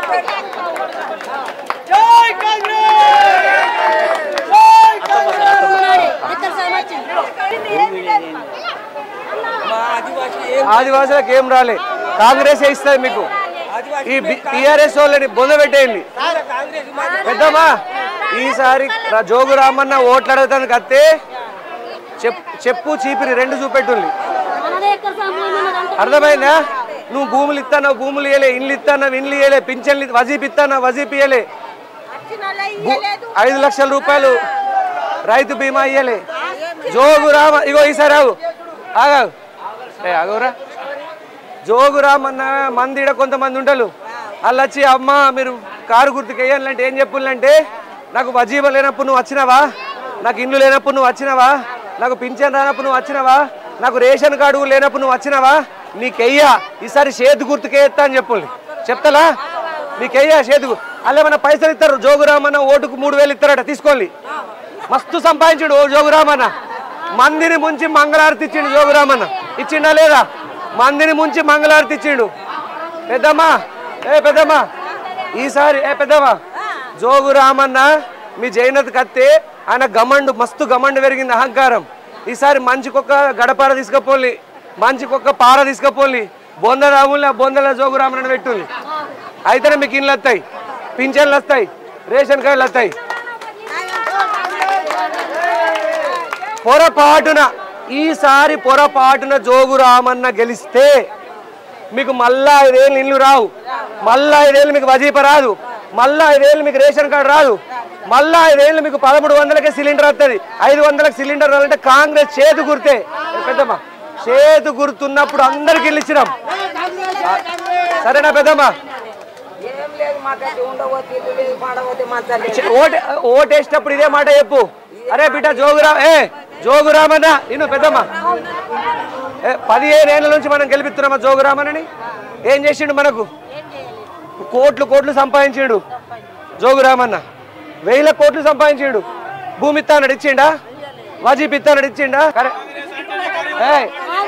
ఆదివాసులకు ఏం రాలే కాంగ్రెస్ ఇస్తుంది మీకు ఈ టిఆర్ఎస్ వాళ్ళని బొందబెట్టేయండి పెద్దమ్మా ఈసారి రా- జోగు రామన్న ఓట్లు అడగతాను కత్తే చెప్ చెప్పు చీపిరి రెండు చూపెట్టుంది అర్థమైందా నువ్వు భూములు ఇస్తానో భూములు ఇయ్యలే ఇండ్లు ఇస్తానో ఇండ్లు ఇయ్యలే పింఛన్లు వజీప్ ఇస్తానో వజీప్ ఇయ్యలే భూ- ఐదు లక్షల రూపాయలు రైతు బీమా ఇయ్యలే జోగు రామ ఇగో ఈసారి ఆగు ఆగాగు ఏ ఆగోరా జోగు రామన్న మంది ఈడ కొంతమంది ఉంటారు వాళ్ళు వచ్చి అమ్మ మీరు కారు గుర్తుకు వేయాలంటే ఏం చెప్పులంటే నాకు వజీవ లేనప్పుడు నువ్వు వచ్చినావా నాకు ఇండ్లు లేనప్పుడు నువ్వు వచ్చినావా నాకు పింఛన్ రానప్పుడు నువ్వు వచ్చినావా నాకు రేషన్ కార్డు లేనప్పుడు నువ్వు వచ్చినావా నీకెయ్యా ఈసారి చేతు గుర్తుకే ఎత్తా అని చెప్పండి చెప్తాలా నీకెయ్యా చేతు గు- అలా ఏమన్నా పైసలు ఇస్తారు జోగురామన్న ఓటుకు మూడు వేలు ఇస్తారట తీసుకోండి మస్తు సంపాదించాడు ఓ జోగురామన్న మందిని ముంచి మంగళారతి ఇచ్చిండు జోగురామన్న ఇచ్చిండా లేదా మందిని ముంచి మంగళారతి ఇచ్చిండు పెద్దమ్మా ఏ పెద్దమ్మా ఈసారి ఏ పెద్దమ్మా జోగు రామన్న మీ జైనత్ కత్తే ఆయన గమండు మస్తు గమండు పెరిగింది అహంకారం ఈసారి మంచికొక్క గడపార తీసుకపోలి మంచికొక్క పార తీసుకపోలి బొంద రాముల్ని ఆ బొందల జోగు రామన్న పెట్టుంది అయితేనే మీకు ఇండ్లు వస్తాయి పింఛన్లు వస్తాయి రేషన్ కార్డులు వస్తాయి పొరపాటున ఈసారి పొరపాటున జోగు రామన్న గెలిస్తే మీకు మళ్ళా ఐదేళ్ళు ఇల్లు రావు మళ్ళా ఐదేళ్ళు మీకు వజీప రాదు మళ్ళా ఐదేళ్ళు మీకు రేషన్ కార్డు రాదు మళ్ళా ఐదేళ్ళు మీకు పదమూడు వందలకే సిలిండర్ వస్తుంది ఐదు వందలకు సిలిండర్ రావాలంటే కాంగ్రెస్ చేతు గుర్తే ఏ పెద్దమ్మ చేతు గుర్తున్నప్పుడు అందరికి ఇల్లు ఇచ్చినాం సరేనా పెద్దమ్మ
ఏం లేదు మాకైతే ఉండబోతే ఇల్లు లేదు పాడబోతే మంచాలు
చె- ఓటే ఓటేసేటప్పుడు ఇదే మాట చెప్పు అరే బిడ్డ జోగురా ఏ జోగురామన్న నేను పెద్దమ్మ ఏ, పదిహేను ఏళ్ళ నుంచి మనం గెలిపిస్తున్నామా జోగురామన్నని ఏం చేసిండు మనకు కోట్లు కోట్లు సంపాదించిండు జోగురామన్న వేల కోట్లు సంపాదించిండు భూమి ఇస్తానడు ఇచ్చిండా వాజీప్ ఇస్తానడు ఇచ్చిండా సరే ఏయ్,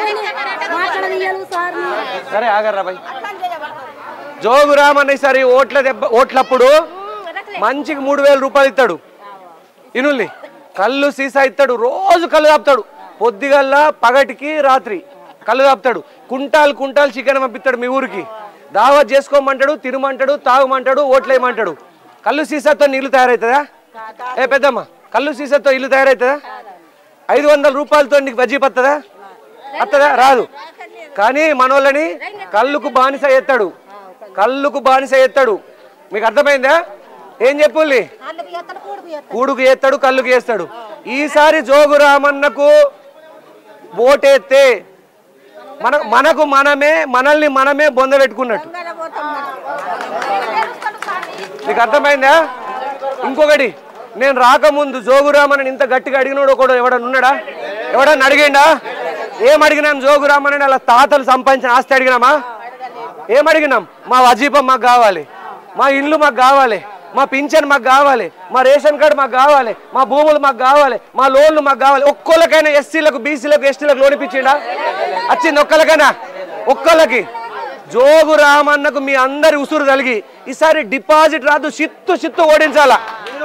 సరే ఆగర్రా బాయ్ జోగురామన్న ఈసారి ఓట్ల దెబ్బ ఓట్లప్పుడు మంచికి మూడు వేల రూపాయలు ఇస్తాడు ఇనుల్ని కళ్ళు సీసా ఇస్తాడు రోజు కళ్ళు తాపుతాడు పొద్దుగల్లా పగటికి రాత్రి కళ్ళు తాపుతాడు కుంటాలు కుంటాలు చికెన్ పంపిస్తాడు మీ ఊరికి దావత్ చేసుకోమంటాడు తినమంటాడు తాగమంటాడు ఓట్లేయమంటాడు కళ్ళు సీసాతో నీళ్లు తయారవుతుందా ఏ పెద్దమ్మ కళ్ళు సీసాతో ఇల్లు తయారవుతుందా ఐదు వందల రూపాయలతో నీకు బజ్జీ పత్తదా వస్తుందా రాదు కానీ మనోళ్ళని కళ్ళుకు బానిస ఎత్తాడు కళ్ళుకు బానిస ఎత్తాడు మీకు అర్థమైందా ఏం చెప్పుల్ని కూడుకు ఎత్తాడు కళ్ళుకు వేస్తాడు ఈసారి జోగు రామన్నకు ఓటేస్తే మన మనకు మనమే మనల్ని మనమే బొంద పెట్టుకున్నట్టు నీకు అర్థమైందా ఇంకొకటి నేను రాకముందు జోగురామని ఇంత గట్టిగా అడిగినోడు ఒకడు ఎవడన్నా ఉన్నాడా ఎవడన్నా అడిగిండా ఏం అడిగినాం జోగురామని అలా తాతలు సంపాదించిన ఆస్తి అడిగినామా ఏమడిగినాం మా వజీపం మాకు కావాలి మా ఇల్లు మాకు కావాలి మా పింఛన్ మాకు కావాలి మా రేషన్ కార్డు మాకు కావాలి మా భూములు మాకు కావాలి మా లోన్లు మాకు కావాలి ఒక్కొక్కరికైనా ఎస్సీలకు బీసీలకు ఎస్టీలకు లోన్ ఇప్పించిండా వచ్చింది ఒక్కరికైనా ఒక్కళ్ళకి జోగు రామన్నకు మీ అందరి ఉసురు కలిగి ఈసారి డిపాజిట్ రాదు చిత్తు చిత్తు ఓడించాలా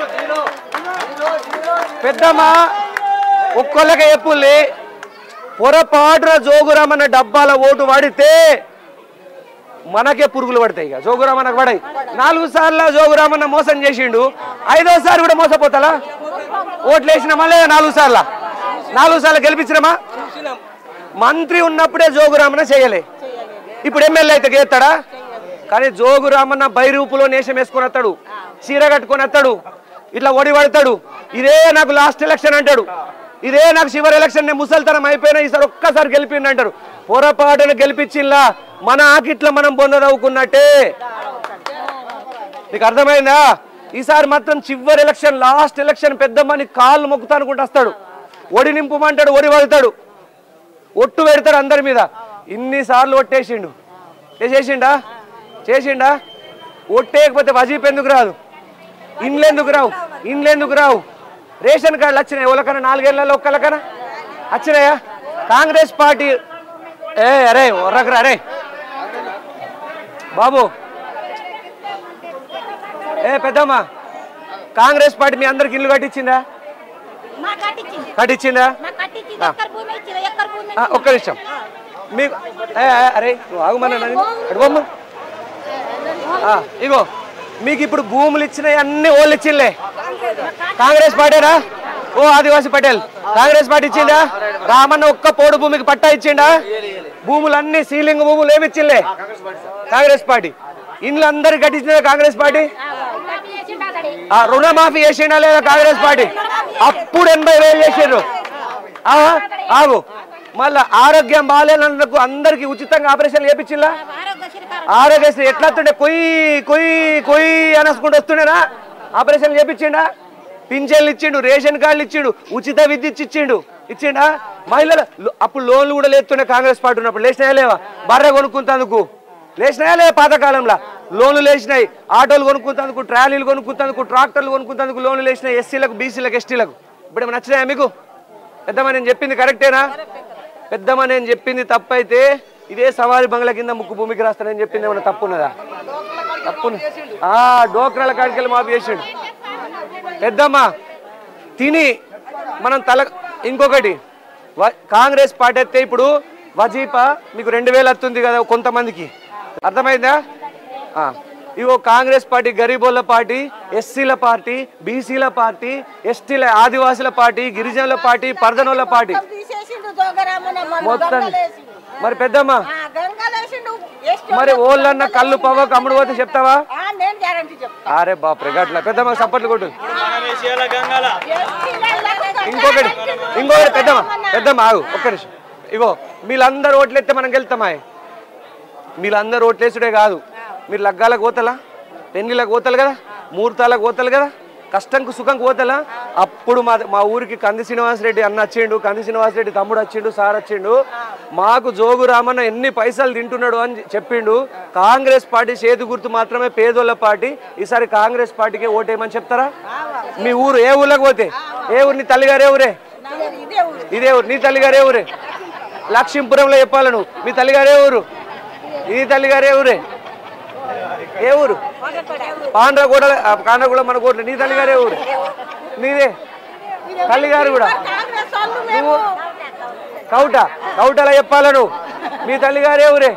పెద్దమ్మా ఒక్కళ్ళకే చెప్పుల్ని పొరపాటున జోగురామన్న డబ్బాల ఓటు పడితే మనకే పురుగులు పడతాయి ఇక జోగురామన్నకు పడాయి నాలుగు సార్లు జోగురామన్న మోసం చేసిండు ఐదోసారి కూడా మోసపోతాలా ఓట్లు వేసినామా లేదా నాలుగు సార్లు నాలుగు సార్లు గెలిపించినామా మంత్రి ఉన్నప్పుడే జోగురామన్న చేయలే ఇప్పుడు ఎమ్మెల్యే అయితే గేస్తాడా కానీ జోగురామన్న బైరూపులో నేషం వేసుకొని వస్తాడు చీర కట్టుకొని వస్తాడు ఇట్లా ఒడి పడతాడు ఇదే నాకు లాస్ట్ ఎలక్షన్ అంటాడు ఇదే నాకు చివరి ఎలక్షన్ నేను ముసల్తనం అయిపోయినా ఈసారి ఒక్కసారి గెలిపిండి అంటారు పొరపాటును గెలిపించిల్లా మన ఆకిట్ల మనం పొందదవుకున్నట్టే నీకు అర్థమైందా ఈసారి మాత్రం చివరి ఎలక్షన్ లాస్ట్ ఎలక్షన్ పెద్దమ్మని కాళ్ళు మొక్కుతా అనుకుంటూ వస్తాడు ఒడి నింపుమంటాడు ఒడి వదులుతాడు ఒట్టు పెడతాడు అందరి మీద ఇన్నిసార్లు ఒట్టేసిండు చేసేసిండా చేసిండా ఒట్టేయకపోతే వజీప్ ఎందుకు రాదు ఇండ్లు ఎందుకు రావు ఇండ్లు ఎందుకు రావు రేషన్ కార్డులు వచ్చినాయి ఎవరికన్నా నాలుగేళ్లలో ఒక్కళ్ళకన్నా వచ్చినాయా కాంగ్రెస్ పార్టీ ఏ అరే ఒర్రకరా అరే బాబు ఏ పెద్దమ్మ కాంగ్రెస్ పార్టీ మీ అందరికి ఇల్లు కట్టించిందా
మా కట్టించింది
కట్టించిందా
మా కట్టించింది ఎక్కడి భూమి ఇచ్చింది ఎక్కడి భూమి
ఆ, ఒక్క నిమిషం మీకు ఏ, ఏ, అరే నువ్వు ఆగుమన్నా నన్ను. ఎటు పోమ్మ? ఆ, ఇగో మీకు ఇప్పుడు భూములు ఇచ్చినవి అన్ని ఓళ్ళు ఇచ్చిండే కాంగ్రెస్ పార్టీనా ఓ ఆదివాసి పటేల్ కాంగ్రెస్ పార్టీ ఇచ్చిందా రామన్న ఒక్క పోడు భూమికి పట్టా ఇచ్చిండా భూములు అన్ని సీలింగ్ భూములు ఏమి ఇచ్చిండే కాంగ్రెస్ పార్టీ ఇండ్లు అందరు కట్టించిందా కాంగ్రెస్ పార్టీ ఆ రుణమాఫీ చేసిండా లేదా కాంగ్రెస్ పార్టీ అప్పుడు ఎనభై వేలు చేసిండ్రు ఆహా, ఆగు మళ్ళా ఆరోగ్యం బాగాలేనందుకు అందరికి ఉచితంగా ఆపరేషన్ చేపించిల్లా ఆరోగ్యశ్రీ ఎట్లా వస్తుండే కొయ్యి కొయ్యి కొయ్యి అనేసుకుంటూ వస్తుండేనా ఆపరేషన్ చేపించిండా పింఛన్లు ఇచ్చిండు రేషన్ కార్డులు ఇచ్చిండు ఉచిత విద్యుత్ ఇచ్చిండు ఇచ్చిండా మహిళలు లో- అప్పుడు లోన్లు కూడా లేస్తుండే కాంగ్రెస్ పార్టీ ఉన్నప్పుడు లేచినాయా లేవా బర్రె కొనుక్కుంటందుకు లేచినాయా లేవా పాతకాలంలో లోన్లు లేచినాయి ఆటోలు కొనుక్కుంటందుకు ట్రాలీలు కొనుక్కుంటందుకు ట్రాక్టర్లు కొనుక్కుంటందుకు లోన్లు లేచినాయి ఎస్సీలకు బీసీలకు ఎస్టీలకు ఇప్పుడు ఏమైనా నచ్చినాయా మీకు పెద్దమ్మ నేను చెప్పింది కరెక్టేనా పెద్దమ్మ నేను చెప్పింది తప్పైతే ఇదే సవారి బంగ్లా కింద ముక్కు భూమికి రాస్తానని చెప్పింది ఏమైనా తప్పు ఉన్నదా తప్పు ఆ డోక్రాల కాడికెళ్ళి మాఫీ చేసిండు పెద్దమ్మ తిని మనం తల ఇంకొకటి వ- కాంగ్రెస్ పార్టీ అయితే ఇప్పుడు వజీపా మీకు రెండు వేలు వస్తుంది కదా కొంతమందికి అర్థమైందా ఆ, ఇగో కాంగ్రెస్ పార్టీ గరీబోళ్ళ పార్టీ ఎస్సీల పార్టీ బీసీల పార్టీ ఎస్టీల ఆదివాసుల పార్టీ గిరిజనుల పార్టీ పర్దనోళ్ళ పార్టీ
తీసేసిండు జోగరామన్న మొన్న
మొత్తం
గంగలేసిండు.
మరి పెద్దమ్మ
ఆ, గంగలేసిండు ఎస్టీ
మరి ఓళ్ళన్న కళ్ళు పవ్వకు అమ్ముడు పోతే చెప్తావా
ఆ, నేను గ్యారంటీ చెప్తా
అరే బాప్రే గట్ల పెద్దమ్మ సప్పట్లు కొట్టు
ఎస్టీలకు
ఇంకొకటి ఇంకొకటి పెద్దమ్మ పెద్దమ్మ ఆగు ఒక్క నిమిషం ఇగో వీళ్ళందరూ ఓట్లెత్తే మనం గెలుతామా వీళ్ళందరూ ఓట్లేసుడే కాదు మీరు లగ్గాలకు పోతలా పెళ్లిలకు పోతారు కదా ముహూర్తాలకు పోతారు కదా కష్టంకు సుఖంకు పోతలా అప్పుడు మా మా ఊరికి కంది శ్రీనివాసరెడ్డి అన్న వచ్చిండు కంది శ్రీనివాసరెడ్డి తమ్ముడు వచ్చిండు సార్ వచ్చిండు మాకు జోగు రామన్న ఎన్ని పైసలు తింటున్నాడు అని చెప్పిండు కాంగ్రెస్ పార్టీ చేతి గుర్తు మాత్రమే పేదోళ్ళ పార్టీ ఈసారి కాంగ్రెస్ పార్టీకి ఓటేయమని చెప్తారా మీ ఊరు ఏ ఊర్లోకి పోతే ఏ ఊరు నీ తల్లిగారు ఏ ఊరే ఇదే ఊరు నీ తల్లిగారే ఊరే లక్ష్మీపురంలో చెప్పాలి నువ్వు మీ తల్లిగారే ఊరు నీ తల్లిగారే ఊరే ఏ ఊరు పాండ్రగూడ పాండ్రగూడ మన కోట్ల నీ తల్లిగారే ఊరు నీదే తల్లిగారు కూడా
కాంగ్రెస్ వాళ్ళు మేము
కౌట కౌటలా చెప్పాల నువ్వు మీ తల్లిగారే ఊరే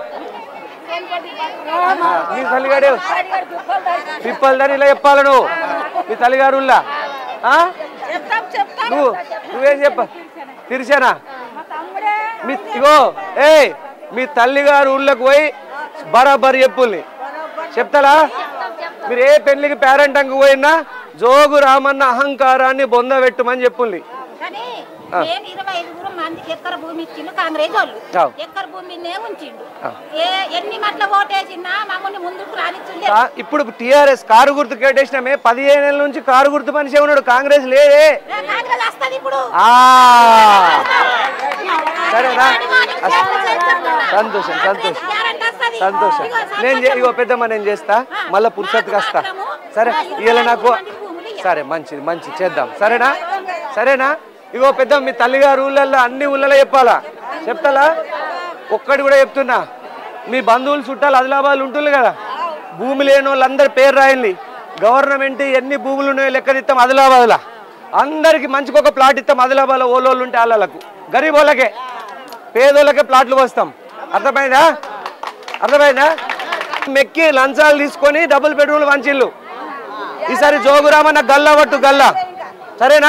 ఆ, మీ తల్లిగారే ఊరు. పిప్పలదని ఇలా చెప్పాల నువ్వు మీ తల్లిగారు ఉల్లా ఆ?
చెప్తాం చెప్తాం
నువ్వు నువ్వేం చెప్ప తిరిచానా మీ ఇగో ఏయ్ మీ తల్లిగారు ఊళ్ళకి పోయి బరాబర్ చెప్పుల్ని చెప్తారా మీరు ఏ పెళ్లికి పేరెంటంకి పోయినా జోగు రామన్న అహంకారాన్ని బొందబెట్టుమని చెప్పుల్ని
కానీ నేను ఇరవై ఐదుగురు మందికి ఎక్కర భూమి ఇచ్చిండు కాంగ్రెస్ వాళ్ళు
అవు.
ఎక్కర భూమినే ఉంచిండు ఏ ఎన్ని మట్ల ఓటేసినా మమ్మల్ని ముందుకు రానిచ్చిండే
కా- ఇప్పుడు టిఆర్ఎస్ కారు గుర్తు కేటేసినామే పదిహేను ఏళ్ళ నుంచి కారు గుర్తు మనిషి ఉన్నాడు కాంగ్రెస్ లేదే
కాంగ్రెస్ వస్తుంది ఇప్పుడు
ఆ సరేనా సంతోషం సంతోషం
గ్యారంటీ వస్తుంది
సంతోషం నేను చే- ఇగో పెద్దమ్మ నేను చేస్తా మళ్ళీ పురుషత్తుగా వస్తా సరే ఇవాళ నాకు సరే మంచిది మంచిది చేద్దాం సరేనా సరేనా ఇగో పెద్ద మీ తల్లిగారు ఊళ్ళల్లో అన్ని ఊళ్ళలో చెప్పాలా చెప్తాలా ఒక్కటి కూడా చెప్తున్నా మీ బంధువులు చుట్టాలు ఆదిలాబాద్ ఉంటుంది కదా భూమి లేని వాళ్ళందరి పేరు రాయండి గవర్నమెంట్ ఎన్ని భూములు ఉన్నాయో లెక్కదిస్తాం ఆదిలాబాద్లో అందరికి మంచికి ఒక ప్లాట్ ఇస్తాం ఆదిలాబాద్లో ఓలోళ్ళు ఉంటే వాళ్ళకు గరీబ్ వాళ్ళకే పేదోళ్ళకే ప్లాట్లు వస్తాం అర్థమైందా అర్థమైందా మెక్కి లంచాలు తీసుకొని డబుల్ బెడ్రూమ్లు వంచిల్లు ఈసారి జోగురామన్న గల్లా పట్టు గల్లా సరేనా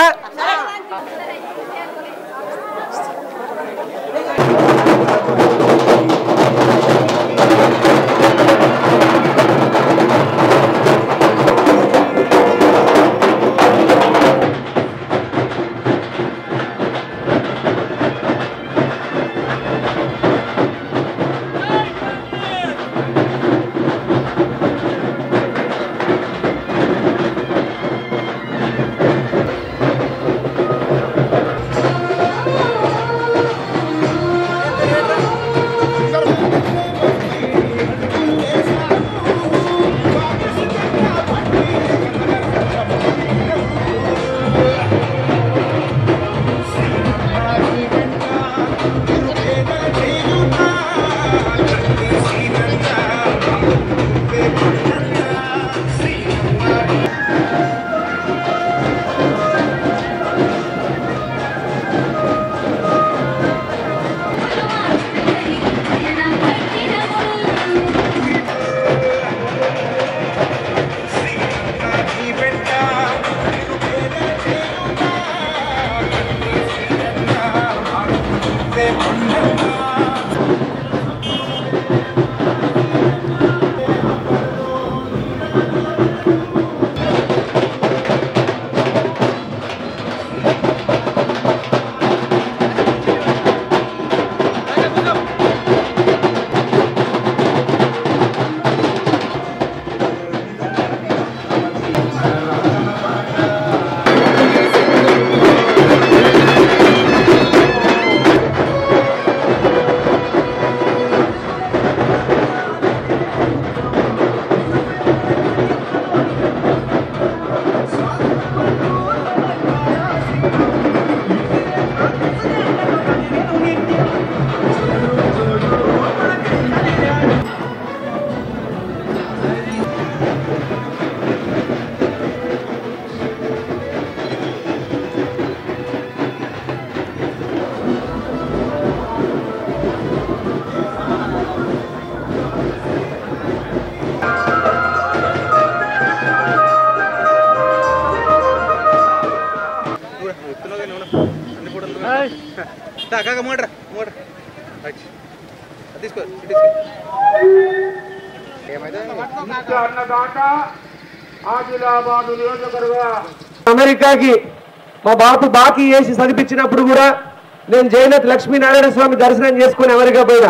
అమెరికాకి మా బాపు బాకీ వేసి చదివించినప్పుడు కూడా నేను జయనత్ లక్ష్మీనారాయణ స్వామి దర్శనం చేసుకుని అమెరికా పోయినా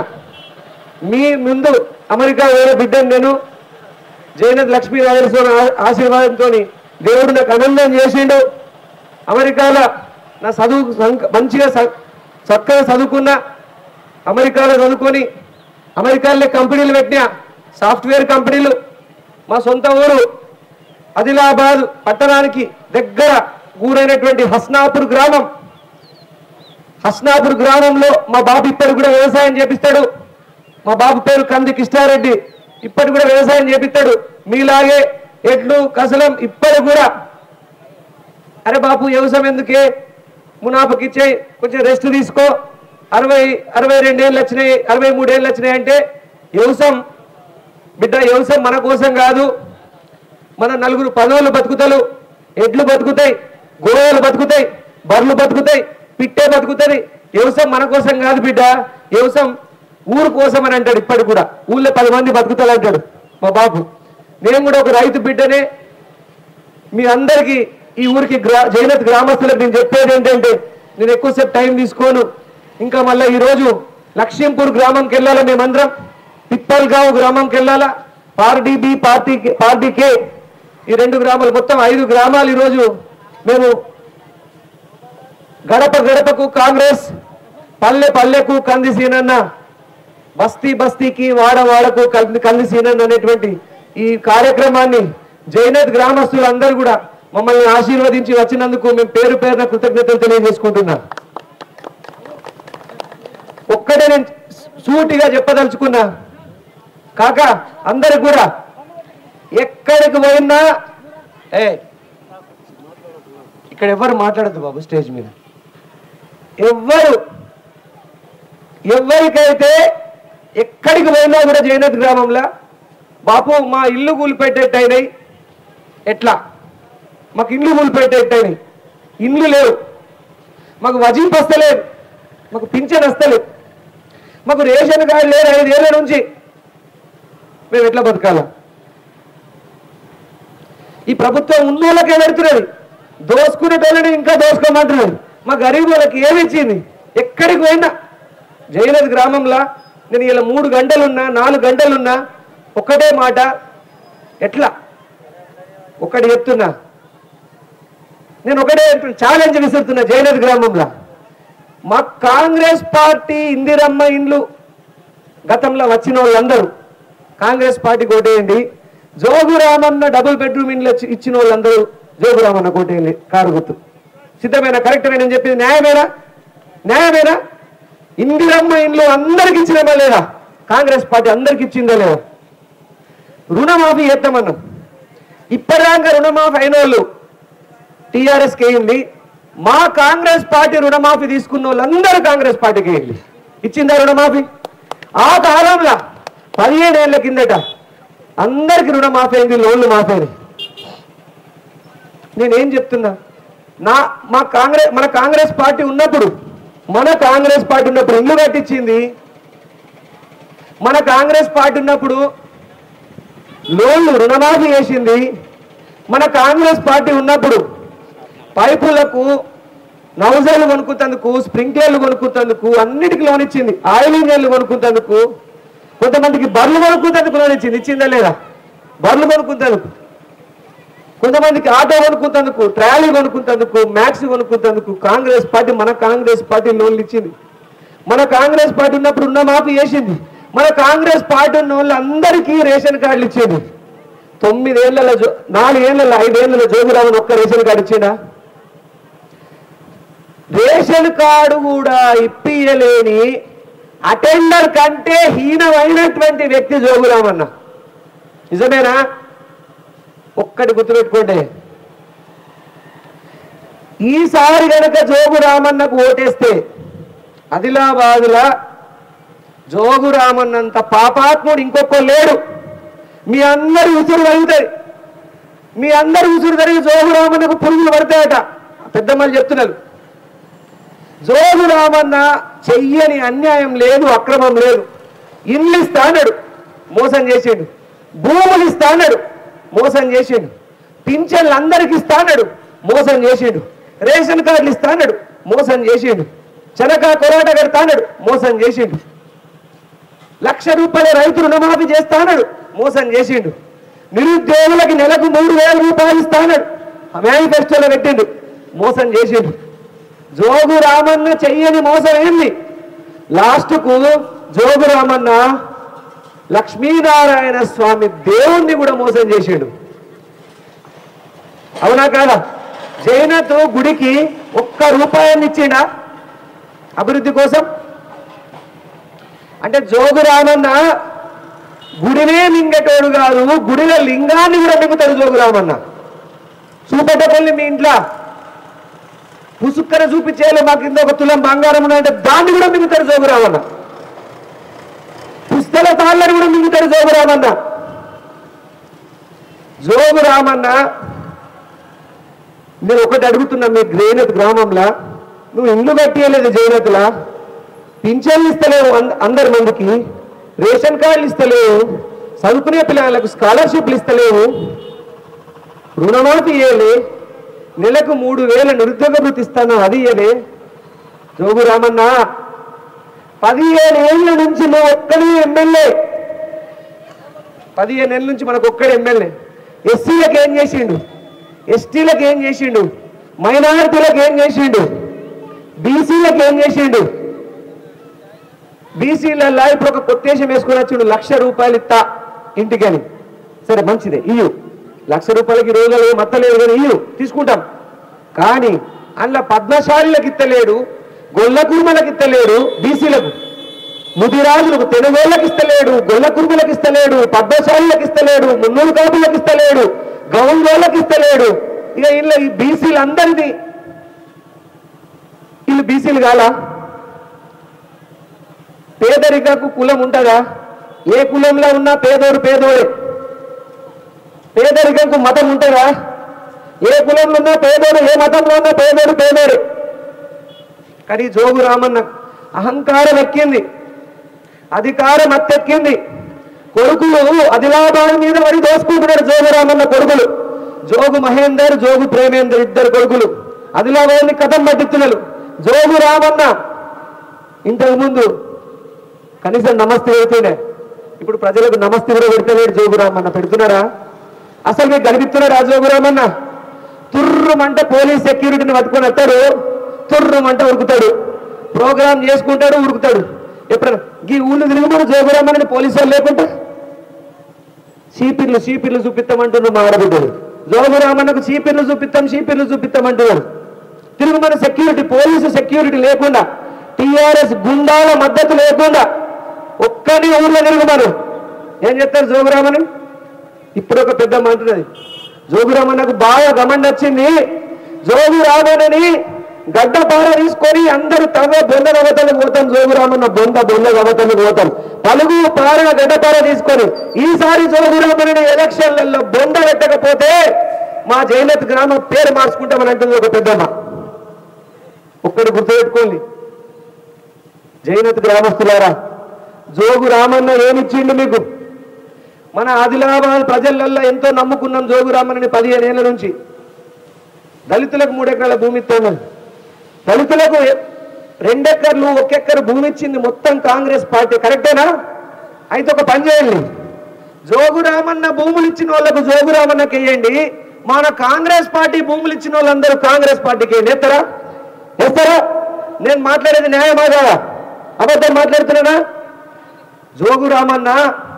మీ ముందు అమెరికా వేరే బిడ్డను నేను జయనత్ లక్ష్మీనారాయణ స్వామి ఆ- ఆశీర్వాదంతో దేవుడు నాకు ఆనందం చేసిండు అమెరికాలో నా చదువు సంక- మంచిగా స- చక్కగా చదువుకున్న అమెరికాలో చదువుకొని అమెరికాలో కంపెనీలు పెట్టిన సాఫ్ట్వేర్ కంపెనీలు మా సొంత ఊరు ఆదిలాబాద్ పట్టణానికి దగ్గర ఊరైనటువంటి హస్నాపూర్ గ్రామం హస్నాపూర్ గ్రామంలో మా బాబు ఇప్పటికి కూడా వ్యవసాయం చేపిస్తాడు మా బాబు పేరు కంది కృష్ణారెడ్డి ఇప్పటికి కూడా వ్యవసాయం చేపిస్తాడు మీలాగే ఎడ్లు కసలం ఇప్పటికి కూడా అరే బాపు వ్యవసాయం ఎందుకే మునాఫకి ఇచ్చే కొంచెం రెస్ట్ తీసుకో అరవై అరవై రెండేళ్ళు వచ్చినాయి అరవై మూడేళ్ళు వచ్చినాయి అంటే వ్యవసాయం బిడ్డ వ్యవసాయం మన కోసం కాదు మన నలుగురు పదవులు బతుకుతారు ఎడ్లు బతుకుతాయి గొడవలు బతుకుతాయి బర్రెలు బతుకుతాయి పిట్టే బతుకుతుంది వ్యవసాయం మన కోసం కాదు బిడ్డ వ్యవసాయం ఊరు కోసం అని అంటాడు ఇప్పటికి కూడా ఊళ్ళో పది మంది బతుకుతారు అంటాడు మా బాబు నేను కూడా ఒక రైతు బిడ్డనే మీ అందరికీ ఈ ఊరికి గ్రా జైనత్ గ్రామస్తులకు నేను చెప్పేది ఏంటంటే నేను ఎక్కువసేపు టైం తీసుకోను ఇంకా మళ్ళీ ఈరోజు లక్ష్మీపూర్ గ్రామంకి వెళ్ళాలా మేమందరం పిప్పల్గావ్ గ్రామంకి వెళ్ళాలా పార్టీ బి పార్టీ పార్టీ కే ఈ రెండు గ్రామాలు మొత్తం ఐదు గ్రామాలు ఈరోజు మేము గడప గడపకు కాంగ్రెస్ పల్లె పల్లెకు కంది సీనన్న బస్తీ బస్తీకి వాడ వాడకు కలిసి కలిసి అనేటువంటి ఈ కార్యక్రమాన్ని జైనత్ గ్రామస్తులందరూ కూడా మమ్మల్ని ఆశీర్వదించి వచ్చినందుకు మేము పేరు పేరున కృతజ్ఞతలు తెలియజేసుకుంటున్నాం ఒక్కటే నేను సూటిగా చెప్పదలుచుకున్నా కాక అందరికి కూడా ఎక్కడికి పోయినా ఏ ఇక్కడ ఎవరు మాట్లాడద్దు బాబు స్టేజ్ మీద ఎవ్వరు ఎవరికైతే ఎక్కడికి పోయినా కూడా జైనత్ గ్రామంలో బాపు మా ఇల్లు కూలిపెట్టేట్టు అయినాయి ఎట్లా మాకు ఇల్లు కూలిపెట్టేట్టు అయినాయి ఇండ్లు లేవు మాకు వజీఫ్ వస్తలేదు మాకు పింఛన్ వస్తలేదు మాకు రేషన్ కార్డు లేదు ఐదేళ్ల నుంచి మేము ఎట్లా బతకాల ఈ ప్రభుత్వం ఉన్నోళ్ళకే పెడుతున్నది దోసుకునేటోళ్ళని ఇంకా దోసుకోమంటున్నది మా గరీబ్ వాళ్ళకి ఏమి ఇచ్చింది ఎక్కడికి పోయినా జైనద్ గ్రామంలో నేను ఇలా మూడు గంటలున్నా నాలుగు గంటలున్నా ఒక్కటే మాట ఎట్లా ఒక్కటి చెప్తున్నా నేను ఒకటే ఛాలెంజ్ విసురుతున్నా జైనద్ గ్రామంలో మా కాంగ్రెస్ పార్టీ ఇందిరమ్మ ఇండ్లు గతంలో వచ్చిన వాళ్ళందరూ కాంగ్రెస్ పార్టీ కోటేయండి జోగురామన్న డబుల్ బెడ్రూమ్ ఇండ్లు ఇచ్చి- ఇచ్చిన వాళ్ళందరూ జోగురామన్న కోటేయండి కారు గుర్తు సిద్ధమేనా కరెక్ట్గా నేను చెప్పింది న్యాయమేనా న్యాయమేనా ఇందిరమ్మ ఇండ్లు అందరికి ఇచ్చినామా లేదా కాంగ్రెస్ పార్టీ అందరికి ఇచ్చిందా లేదా రుణమాఫీ చేస్తామన్నాం ఇప్పటిదాకా రుణమాఫీ అయిన వాళ్ళు టీఆర్ఎస్కి వేయండి మా కాంగ్రెస్ పార్టీ రుణమాఫీ తీసుకున్న వాళ్ళందరూ కాంగ్రెస్ పార్టీకి వేయండి ఇచ్చిందా రుణమాఫీ ఆ కాలంలో పదిహేడు ఏళ్ల కిందట అందరికి రుణమాఫీ అయింది లోన్లు మాఫీ అయినాయి నేనేం చెప్తున్నా నా మా కాంగ్రెస్ మన కాంగ్రెస్ పార్టీ ఉన్నప్పుడు మన కాంగ్రెస్ పార్టీ ఉన్నప్పుడు ఇల్లు కట్టించింది మన కాంగ్రెస్ పార్టీ ఉన్నప్పుడు లోన్లు రుణమాఫీ చేసింది మన కాంగ్రెస్ పార్టీ ఉన్నప్పుడు పైపులకు నౌజర్లు కొనుక్కుంటందుకు స్ప్రింక్లర్లు కొనుక్కుంటందుకు అన్నిటికీ లోన్ ఇచ్చింది ఆయిల్ ఇంజన్లు కొనుక్కుంటందుకు కొంతమందికి బర్రెలు కొనుక్కుంటందుకు లోన్ ఇచ్చింది ఇచ్చిందా లేదా బర్రెలు కొనుక్కుంటందుకు కొంతమందికి ఆటో కొనుక్కుంటందుకు ట్రాలీ కొనుక్కుంటందుకు మ్యాక్స్ కొనుక్కుంటందుకు కాంగ్రెస్ పార్టీ మన కాంగ్రెస్ పార్టీ లోన్లు ఇచ్చింది మన కాంగ్రెస్ పార్టీ ఉన్నప్పుడు ఉన్న మాఫీ చేసింది మన కాంగ్రెస్ పార్టీ ఉన్న వాళ్ళందరికీ రేషన్ కార్డులు ఇచ్చింది తొమ్మిదేళ్లలో జో నాలుగేళ్లలో ఐదేళ్లలో జోగురామన్ ఒక్క రేషన్ కార్డు ఇచ్చిండా రేషన్ కార్డు కూడా ఇప్పియలేని అటెండర్ కంటే హీనమైనటువంటి వ్యక్తి జోగురామన్న నిజమేనా ఒక్కటి గుర్తుపెట్టుకోండి ఈసారి గనక జోగు రామన్నకు ఓటేస్తే ఆదిలాబాదులా జోగు రామన్నంత పాపాత్ముడు ఇంకొక లేడు మీ అందరి ఉసురు తగ్గుతుంది మీ అందరి ఉసురు జరిగి జోగు రామన్నకు పురుగులు పడతాయట పెద్దమ్మలు చెప్తున్నారు జోగు రామన్న చెయ్యని అన్యాయం లేదు అక్రమం లేదు ఇల్లు ఇస్తాడు మోసం చేసిండు భూములు ఇస్తాడు మోసం చేసిండు పింఛన్లు అందరికి ఇస్తాడు మోసం చేసిండు రేషన్ కార్డులు ఇస్తాడు మోసం చేసిండు చెనక కొరాట కడతాడు మోసం చేసిండు లక్ష రూపాయల రైతు రుణమాఫీ చేస్తాడు మోసం చేసిండు నిరుద్యోగులకి నెలకు మూడు వేల రూపాయలు ఇస్తాడు మేనిఫెస్టోలో పెట్టిండు మోసం చేసిండు జోగు రామన్న చెయ్యని మోసం ఏంది లాస్ట్కు జోగు రామన్న లక్ష్మీనారాయణ స్వామి దేవుణ్ణి కూడా మోసం చేసాడు అవునా కాదా జైనత్ గుడికి ఒక్క రూపాయాన్ని ఇచ్చిండా అభివృద్ధి కోసం అంటే జోగు రామన్న గుడినే మింగటోడు కాదు గుడిలో లింగాన్ని కూడా మింగుతాడు జోగు రామన్న చూపెట్టపల్లి మీ ఇంట్లో పుసుక్కన చూపించేయాలి మాకు కింద ఒక తులం బంగారం ఉన్నదంటే దాన్ని కూడా మింగుతాడు జోగు రామన్న పుస్తల తాళ్ళని కూడా మింగుతాడు జోగు రామన్న జోగు రామన్న నేను ఒకటి అడుగుతున్నా మీ జైనత్ గ్రామంలో నువ్వు ఇల్లు కట్టియలేదు జైనత్లా పింఛన్లు ఇస్తలేవు అంద- అందరి మందికి రేషన్ కార్డులు ఇస్తలేవు చదువుకునే పిల్లలకు స్కాలర్షిప్లు ఇస్తలేవు రుణమాఫీ ఇయ్యలే నెలకు మూడు వేల నిరుద్యోగ వృత్తి ఇస్తాను అది ఇయ్యలే జోగు రామన్న పదిహేను ఏళ్ళ నుంచి నువ్వు ఒక్కడే ఎమ్మెల్యే పదిహేను ఏళ్ళ నుంచి మనకు ఒక్కడే ఎమ్మెల్యే ఎస్సీలకు ఏం చేసిండు ఎస్టీలకు ఏం చేసిండు మైనారిటీలకు ఏం చేసిండు బీసీలకు ఏం చేసిండు
బీసీలల్లా ఇప్పుడు ఒక కొత్తేశం వేసుకుని వచ్చిండు లక్ష రూపాయలు ఇత్తా ఇంటికని సరే మంచిదే ఇయ్యు లక్ష రూపాయలకి ఈ రోజులలో ఏం అత్తలేదు కానీ ఇయ్యు తీసుకుంటాం కానీ అందులో పద్మశాలిలకు ఇత్తలేడు గొల్ల కుర్మలకు ఇత్తలేడు బీసీలకు ముదిరాజులకు తెలుగోళ్ళకి ఇస్తలేడు గొల్ల కుర్మలకు ఇస్తలేడు పద్మశాలులకు ఇస్తలేడు మున్నూరు కాపులకు ఇస్తలేడు గౌండోళ్ళకి ఇస్తలేడు ఇక వీళ్ళ ఈ బీసీలు అందరిది వీళ్ళు బీసీలు కాలా పేదరికకు కులం ఉంటుందా ఏ కులంలో ఉన్నా పేదోడు పేదోడే పేదరికంకు మతం ఉంటుందా ఏ కులంలో ఉన్నా పేదోడు ఏ మతంలో ఉన్నా పేదోడు పేదోడే కానీ జోగు రామన్న అహంకారం ఎక్కింది అధికారం అత్తెక్కింది కొడుకులు ఆదిలాబాద్ మీద పడి దోసుకుంటున్నారు జోగు రామన్న కొడుకులు జోగు మహేందర్ జోగు ప్రేమేందర్ ఇద్దరు కొడుకులు ఆదిలాబాద్ని కథం పట్టిస్తున్నారు జోగు రామన్న ఇంతకు ముందు కనీసం నమస్తే పెడుతుండే ఇప్పుడు ప్రజలకు నమస్తే కూడా పెడతలేడు జోగు రామన్న పెడుతున్నారా అసలు మీకు కనిపిస్తున్నారా జోగు రామన్న తుర్రుమంటే పోలీస్ సెక్యూరిటీని పట్టుకొని వస్తాడు తుర్రుమంటే ఉరుకుతాడు ప్రోగ్రామ్ చేసుకుంటాడు ఉరుకుతాడు ఎప్పుడైనా ఈ ఊళ్ళు తిరుగుమని జోగురామని పోలీసు వాళ్ళు లేకుండా చీపిర్లు చీపిర్లు చూపిస్తామంటున్నారు మా ఆడబిడ్డలు జోగురామన్నకు చీపిర్లు చూపిస్తాం చీపిర్లు చూపిస్తామంటున్నారు తిరుగుమని సెక్యూరిటీ పోలీసు సెక్యూరిటీ లేకుండా టిఆర్ఎస్ గుండాల మద్దతు లేకుండా ఒక్కని ఊర్లో తిరుగుమను ఏం చెప్తారు జోగురామని ఇప్పుడు ఒక పెద్ద అంటున్నది జోగురామన్నకు బాగా గమని వచ్చింది జోగురామనని గడ్డ పార తీసుకొని అందరూ తమ బొంద గవతలకు పోతాం జోగురామన్న బొంద బొంద గవతలకు పోతాం పలుగు పార గడ్డ పార తీసుకొని ఈసారి జోగురామని ఎలక్షన్లలో బొంద పెట్టకపోతే మా జైనత్ గ్రామం పేరు మార్చుకుంటామని అంటుంది ఒక పెద్దమ్మ ఒక్కటి గుర్తుపెట్టుకోండి జైనత్ గ్రామస్తులారా జోగు రామన్న ఏమిచ్చిండు మీకు మన ఆదిలాబాద్ ప్రజలల్లో ఎంతో నమ్ముకున్నాం జోగు రామన్నని పదిహేను ఏళ్ళ నుంచి దళితులకు మూడెకరాల భూమి ఇస్తున్నాం దళితులకు ఎ- రెండెక్కర్లు ఒక్కెక్కరు భూమి ఇచ్చింది మొత్తం కాంగ్రెస్ పార్టీ కరెక్టేనా అయితే ఒక పని చేయండి జోగురామన్న భూములు ఇచ్చిన వాళ్ళకు జోగురామన్నకి వేయండి మన కాంగ్రెస్ పార్టీ భూములు ఇచ్చిన వాళ్ళందరూ కాంగ్రెస్ పార్టీకి వేయండి ఎత్తరా ఎత్తరా నేను మాట్లాడేది న్యాయమా కాదా అబద్ధం మాట్లాడుతున్నానా జోగురామన్న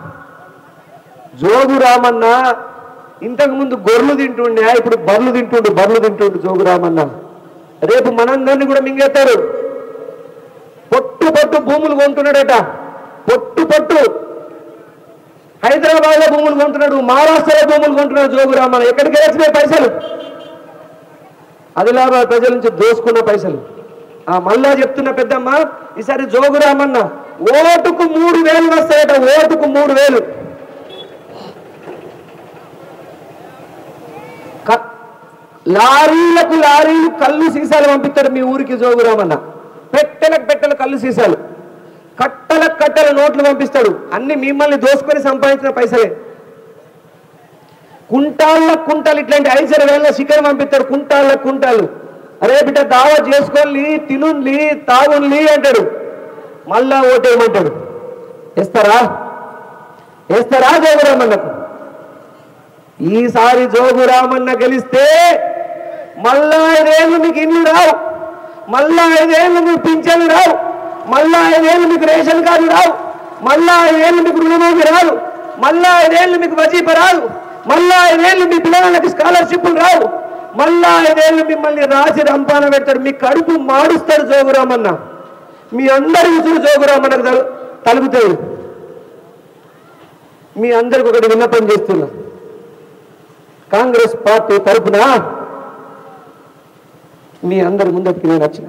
జోగురామన్న ఇంతకు ముందు గొర్రెలు తింటుండే ఇప్పుడు బర్లు తింటుండు బర్లు తింటుండు జోగురామన్న రేపు మనందరినీ కూడా మింగేస్తారు పొట్టు పొట్టు భూములు కొంటున్నాడట పొట్టు పొట్టు హైదరాబాద్ లో భూములు కొంటున్నాడు మహారాష్ట్రలో భూములు కొంటున్నాడు జోగురామన్న ఎక్కడికి వచ్చినాయి పైసలు ఆదిలాబాద్ ప్రజల నుంచి దోసుకున్న పైసలు ఆ మళ్ళా చెప్తున్న పెద్దమ్మ ఈసారి జోగురామన్న ఓటుకు మూడు వేలు వస్తాయట ఓటుకు మూడు వేలు క- లారీలకు లారీలు కళ్ళు సీసాలు పంపిస్తాడు మీ ఊరికి జోగురామన్న పెట్టెలకు పెట్టెల కళ్ళు సీసాలు కట్టలకు కట్టెల నోట్లు పంపిస్తాడు అన్ని మిమ్మల్ని దోసుకొని సంపాదించిన పైసలే కుంటాళ్ళ కుంటాలు ఇట్లాంటి ఐసర వేల శిఖరం పంపిస్తాడు కుంటాళ్ళ కుంటాలు అరే బిడ్డ దావా చేసుకోండి తినుండి తాగుండి అంటాడు మళ్ళా ఓటేయమంటాడు వేస్తారా వేస్తారా జోగురామన్నకు ఈసారి జోగురామన్న గెలిస్తే మళ్ళా ఐదేళ్ళు మీకు ఇల్లు రావు మళ్ళా ఐదేళ్ళు మీకు పింఛన్లు రావు మళ్ళా ఐదేళ్ళు మీకు రేషన్ కార్డు రావు మళ్ళా ఐదేళ్ళు మీకు రుణమాఫీ రాదు మళ్ళా ఐదేళ్ళు మీకు వజీప రాదు మళ్ళా ఐదేళ్ళు మీ పిల్లలకి స్కాలర్షిప్లు రావు మళ్ళా ఐదేళ్ళు మిమ్మల్ని రాసి రంపాన పెడతాడు మీ కడుపు మాడుస్తాడు జోగురామన్న మీ అందరి ఉసురు జోగురామన్నకు తలు- తలుగుతాడు మీ అందరికి ఒకటి విన్నపం చేస్తున్నా కాంగ్రెస్ పార్టీ తరపున మీ అందరి ముందరికి నేను వచ్చిన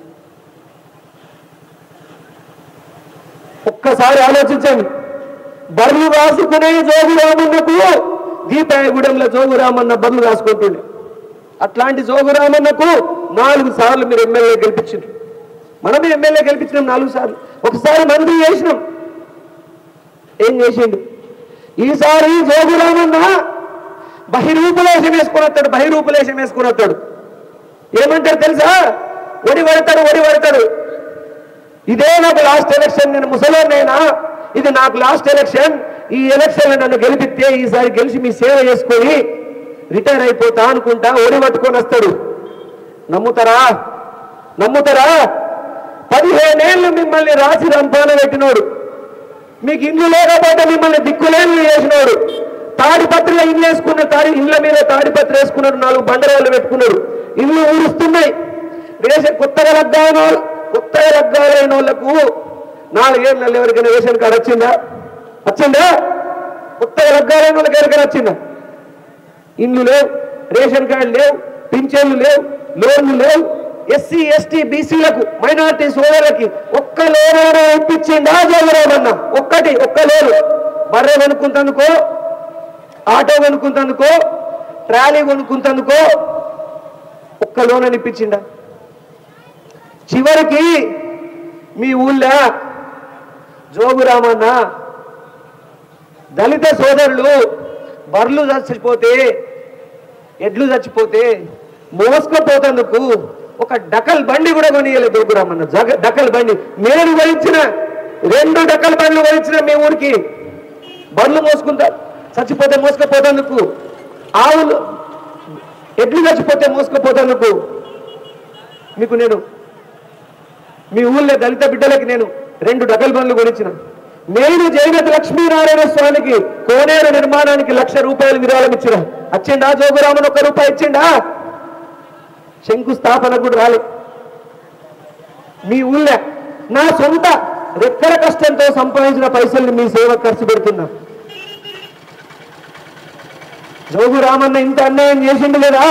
ఒక్కసారి ఆలోచించండి బర్లు రాసుకునే జోగురామన్నకు దీపాయగూడెంలో జోగురామన్న బర్లు రాసుకుంటుండే అట్లాంటి జోగురామన్నకు నాలుగు సార్లు మీరు ఎమ్మెల్యే గెలిపించారు మనమే ఎమ్మెల్యే గెలిపించినాం నాలుగు సార్లు ఒకసారి మంత్రి చేసినాం ఏం చేసిండు ఈసారి జోగురామన్న బహిరూపలేశం వేసుకుని వస్తాడు బహిరూపలేశం వేసుకుని వస్తాడు ఏమంటారు తెలుసా ఒడి పడతాడు ఒడి పడతాడు ఇదే నాకు లాస్ట్ ఎలక్షన్ నేను ముసలోనైనా ఇది నాకు లాస్ట్ ఎలక్షన్ ఈ ఎలక్షన్ నన్ను గెలిపిస్తే ఈసారి గెలిచి మీ సేవ చేసుకొని రిటైర్ అయిపోతా అనుకుంటా ఒడి పట్టుకొని వస్తాడు నమ్ముతారా నమ్ముతారా పదిహేనేళ్ళు మిమ్మల్ని రాసి రంపాన పెట్టినోడు మీకు ఇల్లు లేకపోతే మిమ్మల్ని దిక్కులేని చేసినోడు తాడిపత్రిలో ఇల్లు వేసుకున్న తాడి ఇళ్ళ మీద తాడిపత్రి వేసుకున్నాడు నాలుగు బండరాళ్ళు పెట్టుకున్నాడు ఇల్లు ఊరుస్తున్నాయి రేషన్ కొత్తగా లగ్గాయిన వాళ్ళు కొత్తగా లగ్గాలైన వాళ్ళకు నాలుగేళ్ళు ఎవరికైనా రేషన్ కార్డు వచ్చిందా వచ్చిందా కొత్తగా లగ్గాలైన వాళ్ళకి ఎవరికైనా వచ్చిందా ఇండ్లు లేవు రేషన్ కార్డు లేవు పింఛన్లు లేవు లోన్లు లేవు ఎస్సీ ఎస్టీ బీసీలకు మైనార్టీ సోదరులకి ఒక్క లోనైనా ఇప్పించిందా జగరామన్న ఒక్కటి ఒక్క లోను బర్రె కొనుక్కుంటందుకో ఆటో కొనుక్కుంటందుకో ట్రాలీ కొనుక్కుంటందుకో ఒక్క లోన్ అని ఇప్పించిండా చివరికి మీ ఊళ్ళో జోగురామన్న దళిత సోదరులు బర్లు చచ్చిపోతే ఎడ్లు చచ్చిపోతే మోసుకపోతందుకు ఒక డకల్ బండి కూడా కొనియలేదు దొరుకురామన్న జగ డకల్ బండి నేను వహించిన రెండు డకల్ బండ్లు వహించిన మీ ఊరికి బండ్లు మోసుకుంటా చచ్చిపోతే మోసుకపోతందుకు ఆవులు ఎడ్లు చచ్చిపోతే మోసుకపోతందుకు మీకు నేను మీ ఊళ్ళో దళిత బిడ్డలకి నేను రెండు డకల్ బండ్లు కొనిచ్చిన నేను జైనత్ లక్ష్మీనారాయణ స్వామికి కోనేరు నిర్మాణానికి లక్ష రూపాయలు విరాళం ఇచ్చిన వచ్చిండా జోగురామన్ ఒక్క రూపాయి ఇచ్చిండా శంకుస్థాపన కూడా రాలేదు మీ ఊళ్ళో నా సొంత రెక్కల కష్టంతో సంపాదించిన పైసల్ని మీ సేవ ఖర్చు పెడుతున్నా జోగు రామన్న ఇంత అన్యాయం చేసిండు లేదా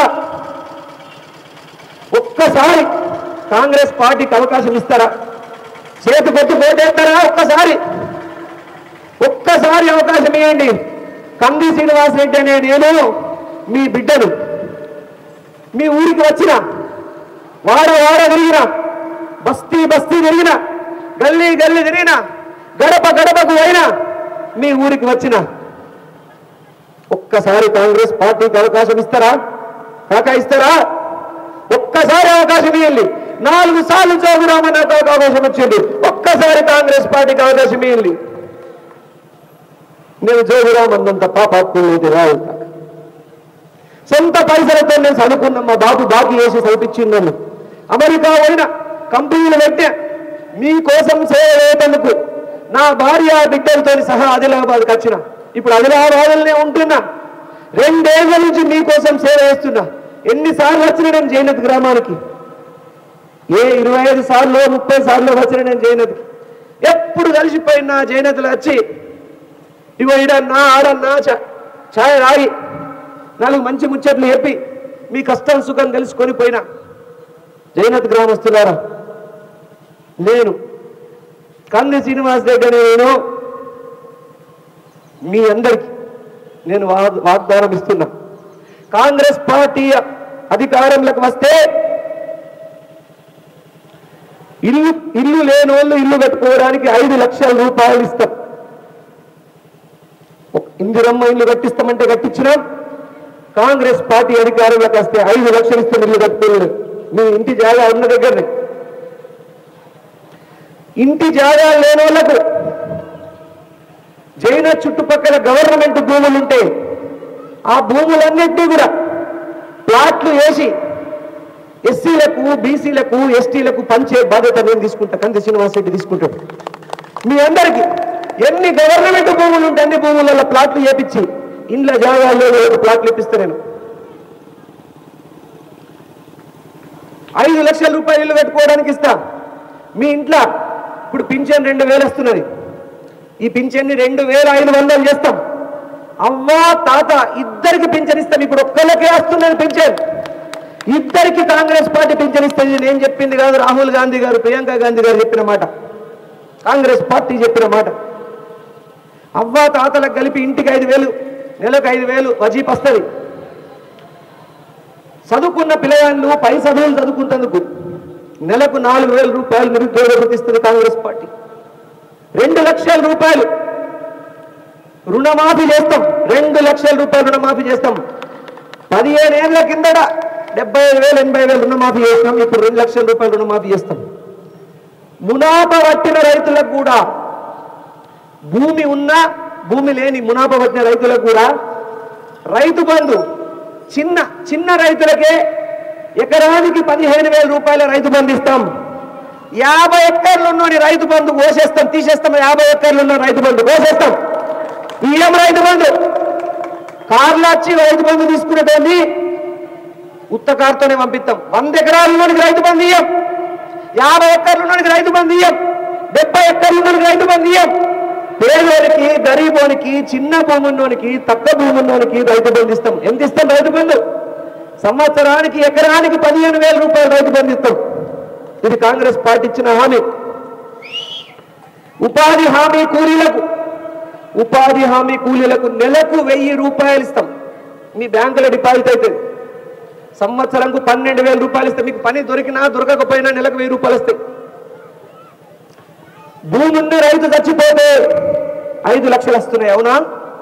ఒక్కసారి కాంగ్రెస్ పార్టీకి అవకాశం ఇస్తారా చేతి కొట్టి పోటేస్తారా ఒక్కసారి ఒక్కసారి అవకాశం ఇవ్వండి కంది శ్రీనివాస్ రెడ్డి అనే నేను మీ బిడ్డను మీ ఊరికి వచ్చిన వాడ వాడ తిరిగిన బస్తీ బస్తీ తిరిగిన గల్లీ గల్లీ తిరిగిన గడప గడపకు అయినా మీ ఊరికి వచ్చిన ఒక్కసారి కాంగ్రెస్ పార్టీకి అవకాశం ఇస్తారా కాకా ఇస్తారా ఒక్కసారి అవకాశం ఇవ్వండి నాలుగు సార్లు చౌదరామన్ నాకు అవకాశం వచ్చింది ఒక్కసారి కాంగ్రెస్ పార్టీకి అవకాశం ఇవ్వండి నేను జోగురామన్నంత పాపాత్ములైతే రావు సొంత పైసలతో నేను చదువుకున్నా మా బాబు బాకీ వేసి చదివించింది నన్ను అమెరికా పోయిన కంపెనీలు పెట్టా మీకోసం సేవ చేయటందుకు నా భార్య బిడ్డలతో సహా ఆదిలాబాద్కి వచ్చిన ఇప్పుడు ఆదిలాబాద్లోనే ఉంటున్నా రెండేళ్ల నుంచి మీకోసం సేవ చేస్తున్నా ఎన్నిసార్లు వచ్చిన నేను జైనత్ గ్రామానికి ఏ ఇరవై ఐదు సార్లు ముప్పై సార్లు వచ్చిన నేను జైనత్కి ఎప్పుడు కలిసిపోయినా జైనత్లో వచ్చి ఇగో ఈడన్నా ఆడన్నా చ- ఛాయ్ రాగి నాలుగు మంచి ముచ్చట్లు చెప్పి మీ కష్టం సుఖం తెలుసుకొని పోయినా జైనత్ గ్రామస్తులారా నేను కంది శ్రీనివాస్ దగ్గర నేను మీ అందరికి నేను వాగ్- వాగ్దానం ఇస్తున్నా కాంగ్రెస్ పార్టీ అధికారంలోకి వస్తే ఇల్లు ఇల్లు లేని వాళ్ళు ఇల్లు కట్టుకోవడానికి ఐదు లక్షల రూపాయలు ఇస్తాం ఒక ఇందిరమ్మ ఇల్లు కట్టిస్తామంటే కట్టించినాం కాంగ్రెస్ పార్టీ అధికారంలోకి వస్తే ఐదు లక్షలు ఇస్తాం ఇల్లు కట్టుకోలేదు మీ ఇంటి జాగా ఉన్న దగ్గరనే ఇంటి జాగా లేని వాళ్ళకు జైన చుట్టుపక్కల గవర్నమెంట్ భూములు ఉంటే ఆ భూములన్నింటినీ కూడా ప్లాట్లు వేసి ఎస్సీలకు బీసీలకు ఎస్టీలకు పంచే బాధ్యత నేను తీసుకుంటా కంది శ్రీనివాస్ రెడ్డి తీసుకుంటాడు మీ అందరికీ ఎన్ని గవర్నమెంట్ భూములు ఉంటే అన్ని భూములలో ప్లాట్లు చేపించి ఇండ్ల జాగాల్లో ఒక ప్లాట్లు ఇప్పిస్తా నేను ఐదు లక్షల రూపాయలు ఇల్లు కట్టుకోవడానికి ఇస్తా మీ ఇంట్లో ఇప్పుడు పింఛన్ రెండు వేలు వస్తున్నది ఈ పింఛన్ని రెండు వేల ఐదు వందలు చేస్తాం అవ్వా తాత ఇద్దరికి పింఛన్ ఇస్తాం ఇప్పుడు ఒక్కళ్ళకే వస్తున్నది పింఛన్ ఇద్దరికి కాంగ్రెస్ పార్టీ పింఛన్ ఇస్తుంది నేను చెప్పింది కాదు రాహుల్ గాంధీ గారు ప్రియాంక గాంధీ గారు చెప్పిన మాట కాంగ్రెస్ పార్టీ చెప్పిన మాట అవ్వా తాతలకు కలిపి ఇంటికి ఐదు వేలు నెలకు ఐదు వేలు వజీప్ వస్తుంది చదువుకున్న పిల్లగాళ్ళు పై చదువులు చదువుకుంటందుకు నెలకు నాలుగు వేల రూపాయలు నిరుద్యోగ భృతి ఇస్తుంది కాంగ్రెస్ పార్టీ రెండు లక్షల రూపాయలు రుణమాఫీ చేస్తాం రెండు లక్షల రూపాయలు రుణమాఫీ చేస్తాం పదిహేను ఏళ్ళ కిందట డెబ్బై ఐదు వేలు ఎనభై వేలు రుణమాఫీ చేస్తాం ఇప్పుడు రెండు లక్షల రూపాయలు రుణమాఫీ చేస్తాం మునాప పట్టిన రైతులకు కూడా భూమి ఉన్నా భూమి లేని మునాప పట్టిన రైతులకు కూడా రైతు బంధు చిన్న చిన్న రైతులకే ఎకరానికి పదిహేను వేల రూపాయల రైతు బంధు ఇస్తాం యాభై ఎక్కర్లు ఉన్నోని రైతు బంధు కోసేస్తాం తీసేస్తాం యాభై ఎక్కర్లు ఉన్న రైతు బంధు కోసేస్తాం ఈఎం రైతు బంధు కార్లు వచ్చి రైతు బంధు తీసుకునేటోని ఉత్త కారుతోనే పంపిస్తాం వంద ఎకరాలు ఉన్నోనికి రైతు బంధు ఇయ్యం యాభై ఎక్కర్లు ఉన్నోనికి రైతు బంధు ఇయ్యం డెబ్బై ఎక్కర్లు ఉన్నోనికి రైతు బంధు ఇయ్యం పేదోనికి గరీబోనికి చిన్న భూమి ఉన్నోనికి తక్కువ భూమి ఉన్నోనికి రైతు బంధు ఇస్తాం ఎంత ఇస్తాం రైతు బంధు సంవత్సరానికి ఎకరానికి పదిహేను వేల రూపాయలు రైతు బంధు ఇస్తాం ఇది కాంగ్రెస్ పార్టీ ఇచ్చిన హామీ ఉపాధి హామీ కూలీలకు ఉపాధి హామీ కూలీలకు నెలకు వెయ్యి రూపాయలు ఇస్తాం మీ బ్యాంకులో డిపాజిట్ అవుతుంది సంవత్సరంకు పన్నెండు వేల రూపాయలు ఇస్తాం మీకు పని దొరికినా దొరకకపోయినా నెలకు వెయ్యి రూపాయలు వస్తాయి భూమి ఉండి రైతు చచ్చిపోతే ఐదు లక్షలు వస్తున్నాయి అవునా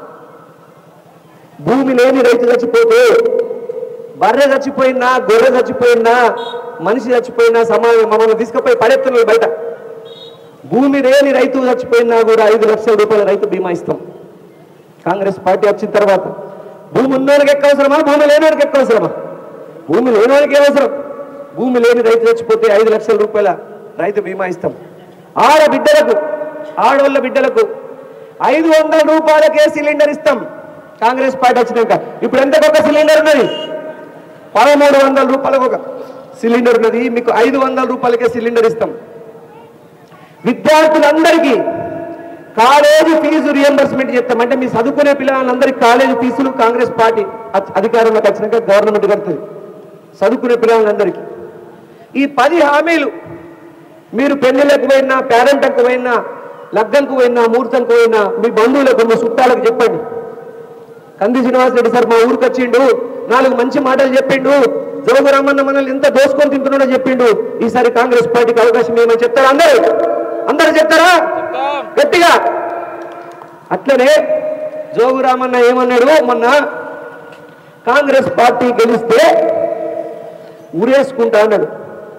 భూమి లేని రైతు చచ్చిపోతే బర్రె చచ్చిపోయినా గొర్రె చచ్చిపోయినా మనిషి చచ్చిపోయినా సమాజం మమ్మల్ని తీసుకుపోయి పడెత్తున్నారు బయట భూమి లేని రైతు చచ్చిపోయినా కూడా ఐదు లక్షల రూపాయల రైతు బీమా ఇస్తాం కాంగ్రెస్ పార్టీ వచ్చిన తర్వాత భూమి ఉన్నోనికి ఎక్కువ అవసరమా భూమి లేనివాడికి ఎక్కువ అవసరమా భూమి లేనివాడికి ఏ అవసరం భూమి లేని రైతు చచ్చిపోతే ఐదు లక్షల రూపాయల రైతు బీమా ఇస్తాం ఆడ బిడ్డలకు ఆడోళ్ళ బిడ్డలకు ఐదు వందల రూపాయలకే సిలిండర్ ఇస్తాం కాంగ్రెస్ పార్టీ వచ్చినాక ఇప్పుడు ఎంతకు ఒక సిలిండర్ ఉన్నది పదమూడు వందల రూపాయలకు ఒక సిలిండర్ ఉన్నది మీకు ఐదు వందల రూపాయలకే సిలిండర్ ఇస్తాం విద్యార్థులందరికీ కాలేజీ ఫీజు రియంబర్స్మెంట్ చేస్తాం అంటే మీ చదువుకునే పిల్లలందరికీ కాలేజీ ఫీజులు కాంగ్రెస్ పార్టీ అధి- అధికారంలోకి వచ్చినాక గవర్నమెంట్ కడుతుంది చదువుకునే పిల్లలందరికీ ఈ పది హామీలు మీరు పెళ్లిలకు పోయినా పేరెంట్కు పోయినా లగ్గంకు పోయినా ముహూర్తంకు పోయినా మీ బంధువులకు మీ చుట్టాలకు చెప్పండి కంది శ్రీనివాసరెడ్డి సార్ మా ఊరికి వచ్చిండు నాలుగు మంచి మాటలు చెప్పిండు జోగురామన్న మనల్ని ఎంత దోసుకొని తింటున్నాడో చెప్పిండు ఈసారి కాంగ్రెస్ పార్టీకి అవకాశం ఏమని చెప్తారా అందరూ అందరూ చెప్తారా గట్టిగా అట్లనే జోగురామన్న ఏమన్నాడు మొన్న కాంగ్రెస్ పార్టీ గెలిస్తే ఊరేసుకుంటా అన్నాడు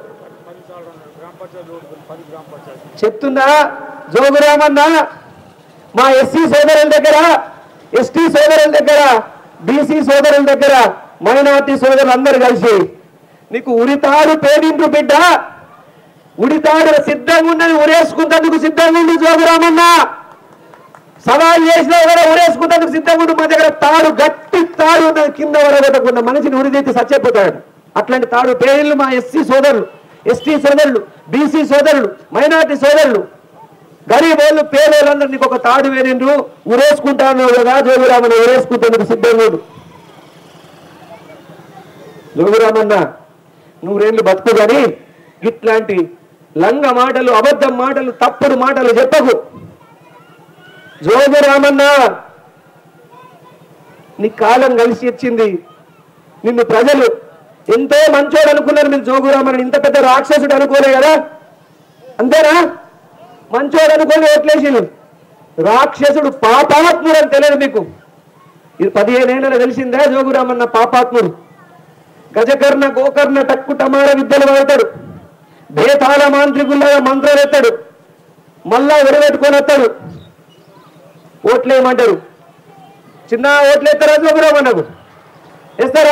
చెప్తున్నా జోగురామన్న మా ఎస్సీ సోదరుల దగ్గర ఎస్టీ సోదరుల దగ్గర బీసీ సోదరుల దగ్గర మైనార్టీ సోదరులు అందరు కలిసి నీకు ఉరితాడు పేదింపు బిడ్డ ఉడితాడు సిద్ధంగా ఉన్నది ఉరేసుకుంటందుకు సిద్ధంగా ఉండి జోగురామన్న సవాల్ చేసినా కూడా ఉరేసుకుంటందుకు సిద్ధంగా ఉండి మా దగ్గర తాడు గట్టి తాడు ఉన్నది కింద వరగొట్టకుండా మనిషిని ఉరిదీసి చచ్చిపోతాడు అట్లాంటి తాడు పేర్లు మా ఎస్సీ సోదరులు ఎస్టీ సోదరులు బీసీ సోదరులు మైనార్టీ సోదరులు గరీబ్ వాళ్ళు పేదోళ్ళందరూ నీకు ఒక తాడు వేరిండ్రు ఉరేసుకుంటాను కదా జోగురామన్న ఉరేసుకుంటేందుకు సిద్ధంగా ఉండు జోగురామన్న నూరేళ్ళు బతుకు కానీ ఇట్లాంటి లంగ మాటలు అబద్ధం మాటలు తప్పుడు మాటలు చెప్పకు జోగురామన్న నీ కాలం కలిసి వచ్చింది నిన్ను ప్రజలు ఎంతో మంచోడు అనుకున్నారు మీరు జోగురామన్న ఇంత పెద్ద రాక్షసుడు అనుకోలే కదా అంతేనా మంచోడు అనుకోని ఓట్లేసి రాక్షసుడు పాపాత్ముడు అని తెలియదు మీకు ఇది పదిహేనేళ్ళ తెలిసిందా జోగురామన్న పాపాత్ముడు గజకర్ణ గోకర్ణ టక్కు టమార విద్యలు వాడతాడు బేతాళ మాంత్రికుల్లాగా మంత్రాలు ఎత్తాడు మళ్ళా ఉడబెట్టుకొని వస్తాడు ఓట్లు ఏమంటారు చిన్న ఓట్లు ఎత్తారా జోగు రామన్నకు వేస్తారా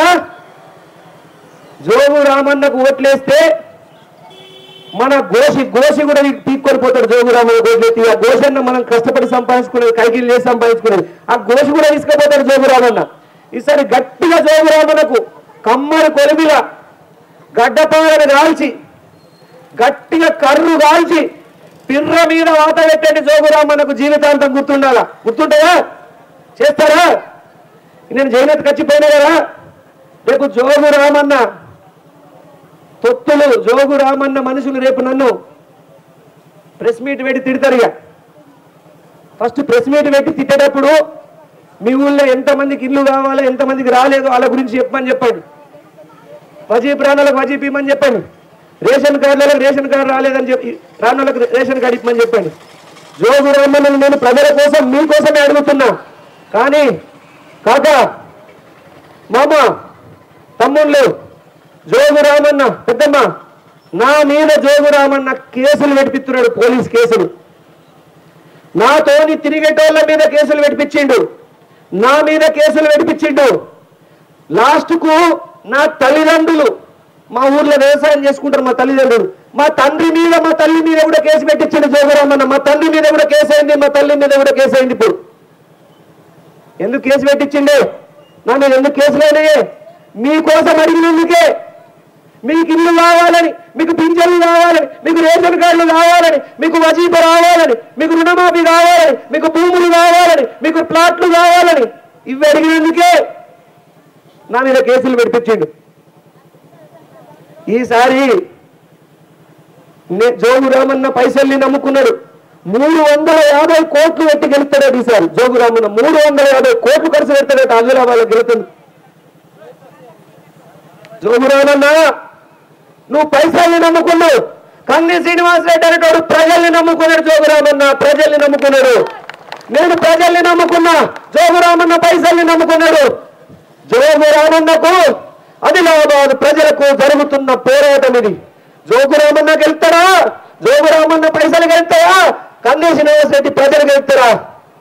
జోగు రామన్నకు ఓట్లేస్తే మన గోసి గోసి కూడా పీక్కొని పోతాడు జోగు రామన్న ఓట్లేసి ఆ గోసన్న మనం కష్టపడి సంపాదించుకునేది కైకిలు చేసి సంపాదించుకునేది ఆ గోసి కూడా తీసుకుపోతాడు జోగు రామన్న ఈసారి గట్టిగా జోగు రామన్నకు కమ్మరి కొలిమిగా గడ్డపాలను కాల్చి గట్టిగా కర్రు కాల్చి పిర్ర మీద వాత పెట్టండి జోగురామన్నకు జీవితాంతం గుర్తుండాలా గుర్తుంటాయా చేస్తారా నేను జైనత్ కచ్చిపోయినా కదా రేపు జోగు రామన్న తొత్తులు జోగు రామన్న మనుషులు రేపు నన్ను ప్రెస్ మీట్ పెట్టి తిడతారు ఇక ఫస్ట్ ప్రెస్ మీట్ పెట్టి తిట్టేటప్పుడు మీ ఊళ్ళో ఎంతమందికి ఇల్లు కావాలో ఎంతమందికి రాలేదో వాళ్ళ గురించి చెప్పమని చెప్పండి వజీ ప్రాణాలకు వజీ ఇమ్మని చెప్పండి రేషన్ కార్డులకు రేషన్ కార్డు రాలేదని చెప్పి రానులకు రేషన్ కార్డు ఇమ్మని చెప్పండి జోగు రామన్నను నేను ప్రజల కోసం మీకోసమే అడుగుతున్నా కానీ కాక మామ తమ్ముళ్ళు జోగు రామన్న పెద్దమ్మ నా మీద జోగు రామన్న కేసులు పెట్టిస్తున్నాడు పోలీస్ కేసులు నాతోని తిరిగేటోళ్ళ మీద కేసులు పెట్టించిండు నా మీద కేసులు పెట్టించిండు లాస్ట్ కు నా తల్లిదండ్రులు మా ఊర్లో వ్యవసాయం చేసుకుంటారు మా తల్లిదండ్రులు మా తండ్రి మీద మా తల్లి మీద కూడా కేసు పెట్టించండి జోగురామన్న మా తండ్రి మీద కూడా కేసు అయింది మా తల్లి మీద కూడా కేసు అయింది ఇప్పుడు ఎందుకు కేసు పెట్టించిండే నా మీద ఎందుకు కేసులు అయినాయే మీకోసం అడిగినందుకే మీకు ఇల్లు కావాలని మీకు పింఛన్లు కావాలని మీకు రేషన్ కార్డులు కావాలని మీకు వజీప రావాలని మీకు రుణమాఫీ కావాలని మీకు భూములు కావాలని మీకు ప్లాట్లు కావాలని ఇవి అడిగినందుకే నా మీద కేసులు పెట్టించిండు ఈసారి నే- జోగు రామన్న పైసల్ని నమ్ముకున్నాడు మూడు వందల యాభై కోట్లు పెట్టి గెలుస్తాడట ఈసారి జోగు రామన్న మూడు వందల యాభై కోట్లు ఖర్చు పెడతాడట ఆదిలాబాద్ గెలుతుంది జోగు రామన్న నువ్వు పైసల్ని నమ్ముకున్నావు కంది శ్రీనివాస్ రెడ్డి అనేటోడు ప్రజల్ని నమ్ముకున్నాడు జోగురామన్న ప్రజల్ని నమ్ముకున్నాడు నేను ప్రజల్ని నమ్ముకున్నా జోగురామన్న పైసల్ని నమ్ముకున్నాడు జోగురామన్నకు ఆదిలాబాద్ ప్రజలకు జరుగుతున్న పోరాటం ఇది జోగురామన్న గెలుస్తాడా జోగురామన్న పైసలు గెలుస్తాయా కంది శ్రీనివాస్ రెడ్డి ప్రజలు గెలుస్తారా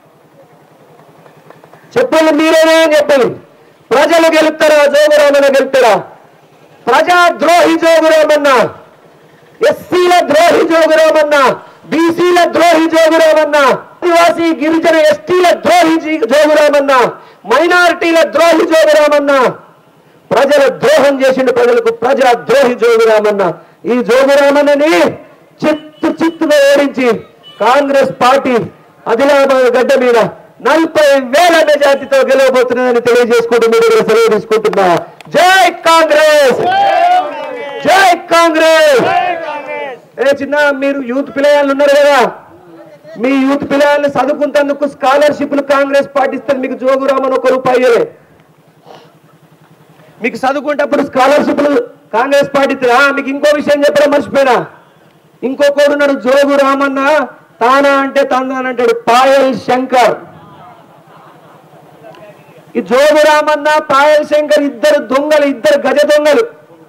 చెప్పండి మీరేనే అని చెప్పండి ప్రజలు గెలుస్తారా జోగురామన్న గెలుస్తారా ప్రజా ద్రోహి జోగురామన్న ఎస్సీల ద్రోహి జోగురామన్న బీసీల ద్రోహి జోగురామన్న ఆదివాసీ గిరిజన ఎస్టీల ద్రోహి జీ- జోగురామన్న మైనారిటీల ద్రోహి జోగురామన్న ప్రజల ద్రోహం చేసిండు ప్రజలకు ప్రజా ద్రోహి జోగురామన్న ఈ జోగురామన్నని చిత్తు చిత్తుగా ఓడించి కాంగ్రెస్ పార్టీ ఆదిలాబాద్ గడ్డ మీద నలభై వేల మెజార్టీతో గెలవబోతున్నదని తెలియజేసుకుంటూ మీరు దగ్గర సెలవు తీసుకుంటున్నా జై కాంగ్రెస్ జై కాంగ్రెస్ ఏ చిన్న మీరు యూత్ పిల్లలు ఉన్నారు కదా మీ యూత్ పిల్లల్ని చదువుకుంటేందుకు స్కాలర్షిప్లు కాంగ్రెస్ పార్టీ ఇస్తుంది మీకు జోగురామన్ ఒక రూపాయి ఇయ్యలే. మీకు చదువుకుంటప్పుడు స్కాలర్షిప్లు కాంగ్రెస్ పార్టీ ఇస్తుంది. ఆ, మీకు ఇంకో విషయం చెప్పడం మర్చిపోయినా ఇంకొకడు ఉన్నాడు జోగు రామన్న తానా అంటే తందాన అంటాడు పాయల్ శంకర్ ఈ జోగు రామన్న పాయల్ శంకర్ ఇద్దరు దొంగలు ఇద్దరు గజ దొంగలు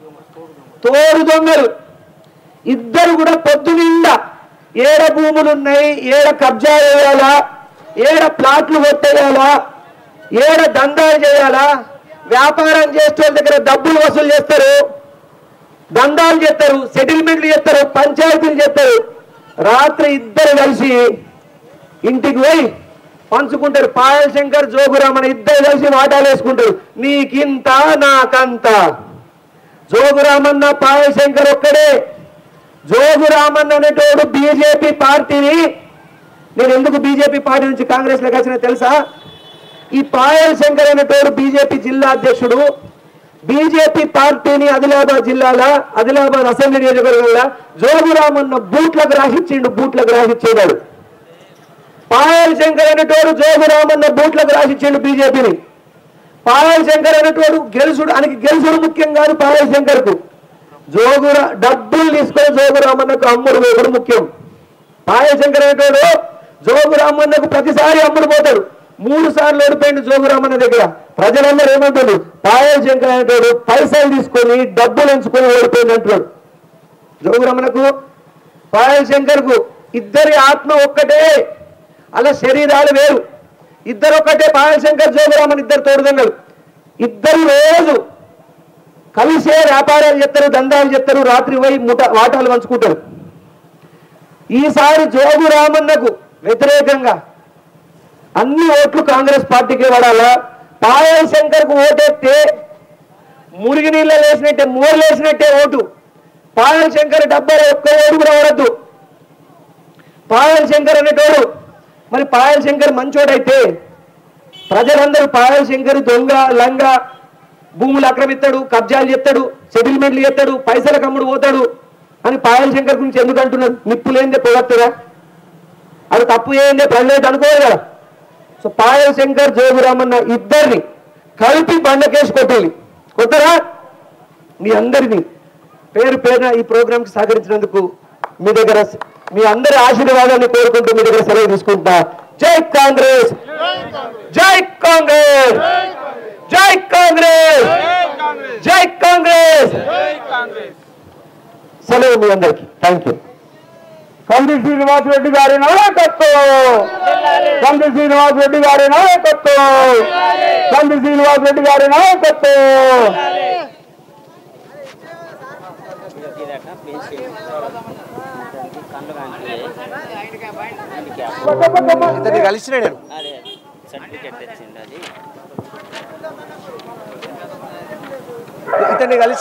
తోడు దొంగలు ఇద్దరు కూడా పొద్దు నిండా ఏడ భూములు ఉన్నాయి ఏడ కబ్జా చేయాలా ఏడ ప్లాట్లు కొట్టేయాలా ఏడ దందాలు చేయాలా వ్యాపారం చేసే వాళ్ళ దగ్గర డబ్బులు వసూలు చేస్తారు దందాలు చేస్తారు సెటిల్మెంట్లు చేస్తారు పంచాయతీలు చేస్తారు రాత్రి ఇద్దరు కలిసి ఇంటికి పోయి పంచుకుంటారు పాయల్ శంకర్ జోగురామన్ ఇద్దరు కలిసి వాటాలు వేసుకుంటారు నీకింత నాకంత జోగురామన్న పాయల్ శంకర్ ఒక్కడే జోగురామన్ అనేటోడు బీజేపీ పార్టీని నేను ఎందుకు బీజేపీ పార్టీ నుంచి కాంగ్రెస్ లోకి వచ్చినా తెలుసా ఈ పాయల్ శంకర్ అనేటోడు బీజేపీ జిల్లా అధ్యక్షుడు బీజేపీ పార్టీని ఆదిలాబాద్ జిల్లాలో ఆదిలాబాద్ అసెంబ్లీ నియోజకవర్గంలో జోగురామన్న బూట్లకు రాసిచ్చిండు బూట్లకు రాసిచ్చేవాడు పాయల్ శంకర్ అనేటోడు జోగురామన్న బూట్లకు రాసిచ్చిండు బీజేపీని పాయల్ శంకర్ అనేటోడు గెలుసుడు ఆయనకి గెలుసుడు ముఖ్యం కాదు పాయల్ శంకర్ కు జోగురా డబ్బులు తీసుకొని జోగురామన్నకు అమ్ముడు పోవడం ముఖ్యం పాయల్ శంకర్ అనేటోడు జోగురామన్నకు ప్రతిసారి అమ్ముడు పోతాడు మూడు సార్లు ఓడిపోయింది జోగురామన్న దగ్గర ప్రజలందరూ ఏమంటారు పాయల్ శంకర్ అనేటోడు పైసలు తీసుకొని డబ్బులు ఎంచుకొని ఓడిపోయింది అంటున్నాడు జోగురామన్నకు పాయల్ శంకర్ కు ఇద్దరి ఆత్మ ఒక్కటే అలా శరీరాలు వేరు ఇద్దరు ఒక్కటే పాయల్ శంకర్ జోగురామన్ ఇద్దరు తోడుదొంగలు ఇద్దరు రోజు కలిసే వ్యాపారాలు చేస్తారు దందాలు చేస్తారు రాత్రి పోయి ముఠ వాటాలు పంచుకుంటారు ఈసారి జోగు రామన్నకు వ్యతిరేకంగా అన్ని ఓట్లు కాంగ్రెస్ పార్టీకి పడాలా పాయల్ శంకర్ కు ఓటేస్తే మురిగి నీళ్ళ లేసినట్టే మోరు లేసినట్టే ఓటు పాయల్ శంకర్ డబ్బా ఒక్క ఓటు కూడా పడద్దు పాయల్ శంకర్ అనేటోడు మరి పాయల్ శంకర్ మంచోడైతే ప్రజలందరూ పాయల్ శంకర్ దొంగ లంగ భూములు ఆక్రమిస్తాడు కబ్జాలు చేస్తాడు సెటిల్మెంట్లు చేస్తాడు పైసల కమ్ముడు పోతాడు అని పాయల్ శంకర్ గురించి ఎందుకు అంటున్నారు నిప్పులేందే పొగట్టుగా అది తప్పు ఏందే ప్రజలు అనుకోరు కదా సో పాయల్ శంకర్ జోగురామన్న ఇద్దరిని కలిపి బండకేసి కొట్టాలి కొత్తరా మీ అందరినీ పేరు పేరున ఈ ప్రోగ్రామ్ కి సహకరించినందుకు మీ దగ్గర మీ అందరి ఆశీర్వాదాన్ని కోరుకుంటూ మీ దగ్గర సెలవు తీసుకుంటా జై కాంగ్రెస్ జై కాంగ్రెస్ జై కాంగ్రెస్ జై కాంగ్రెస్ సెలవు మీ అందరికి థ్యాంక్ యూ
కంది శ్రీనివాస్ రెడ్డి గారి నాయకత్వం కంది శ్రీనివాస్ రెడ్డి గారి నాయకత్వం కంది శ్రీనివాస్ రెడ్డి గారి నాయకత్వం
అట పెన్షన్ దానికి కళ్ళు కాంతి
ఇతన్ని కలిసిన నేను
అదే సర్టిఫికెట్ తెచ్చిండు అది
ఇతన్ని కలిసి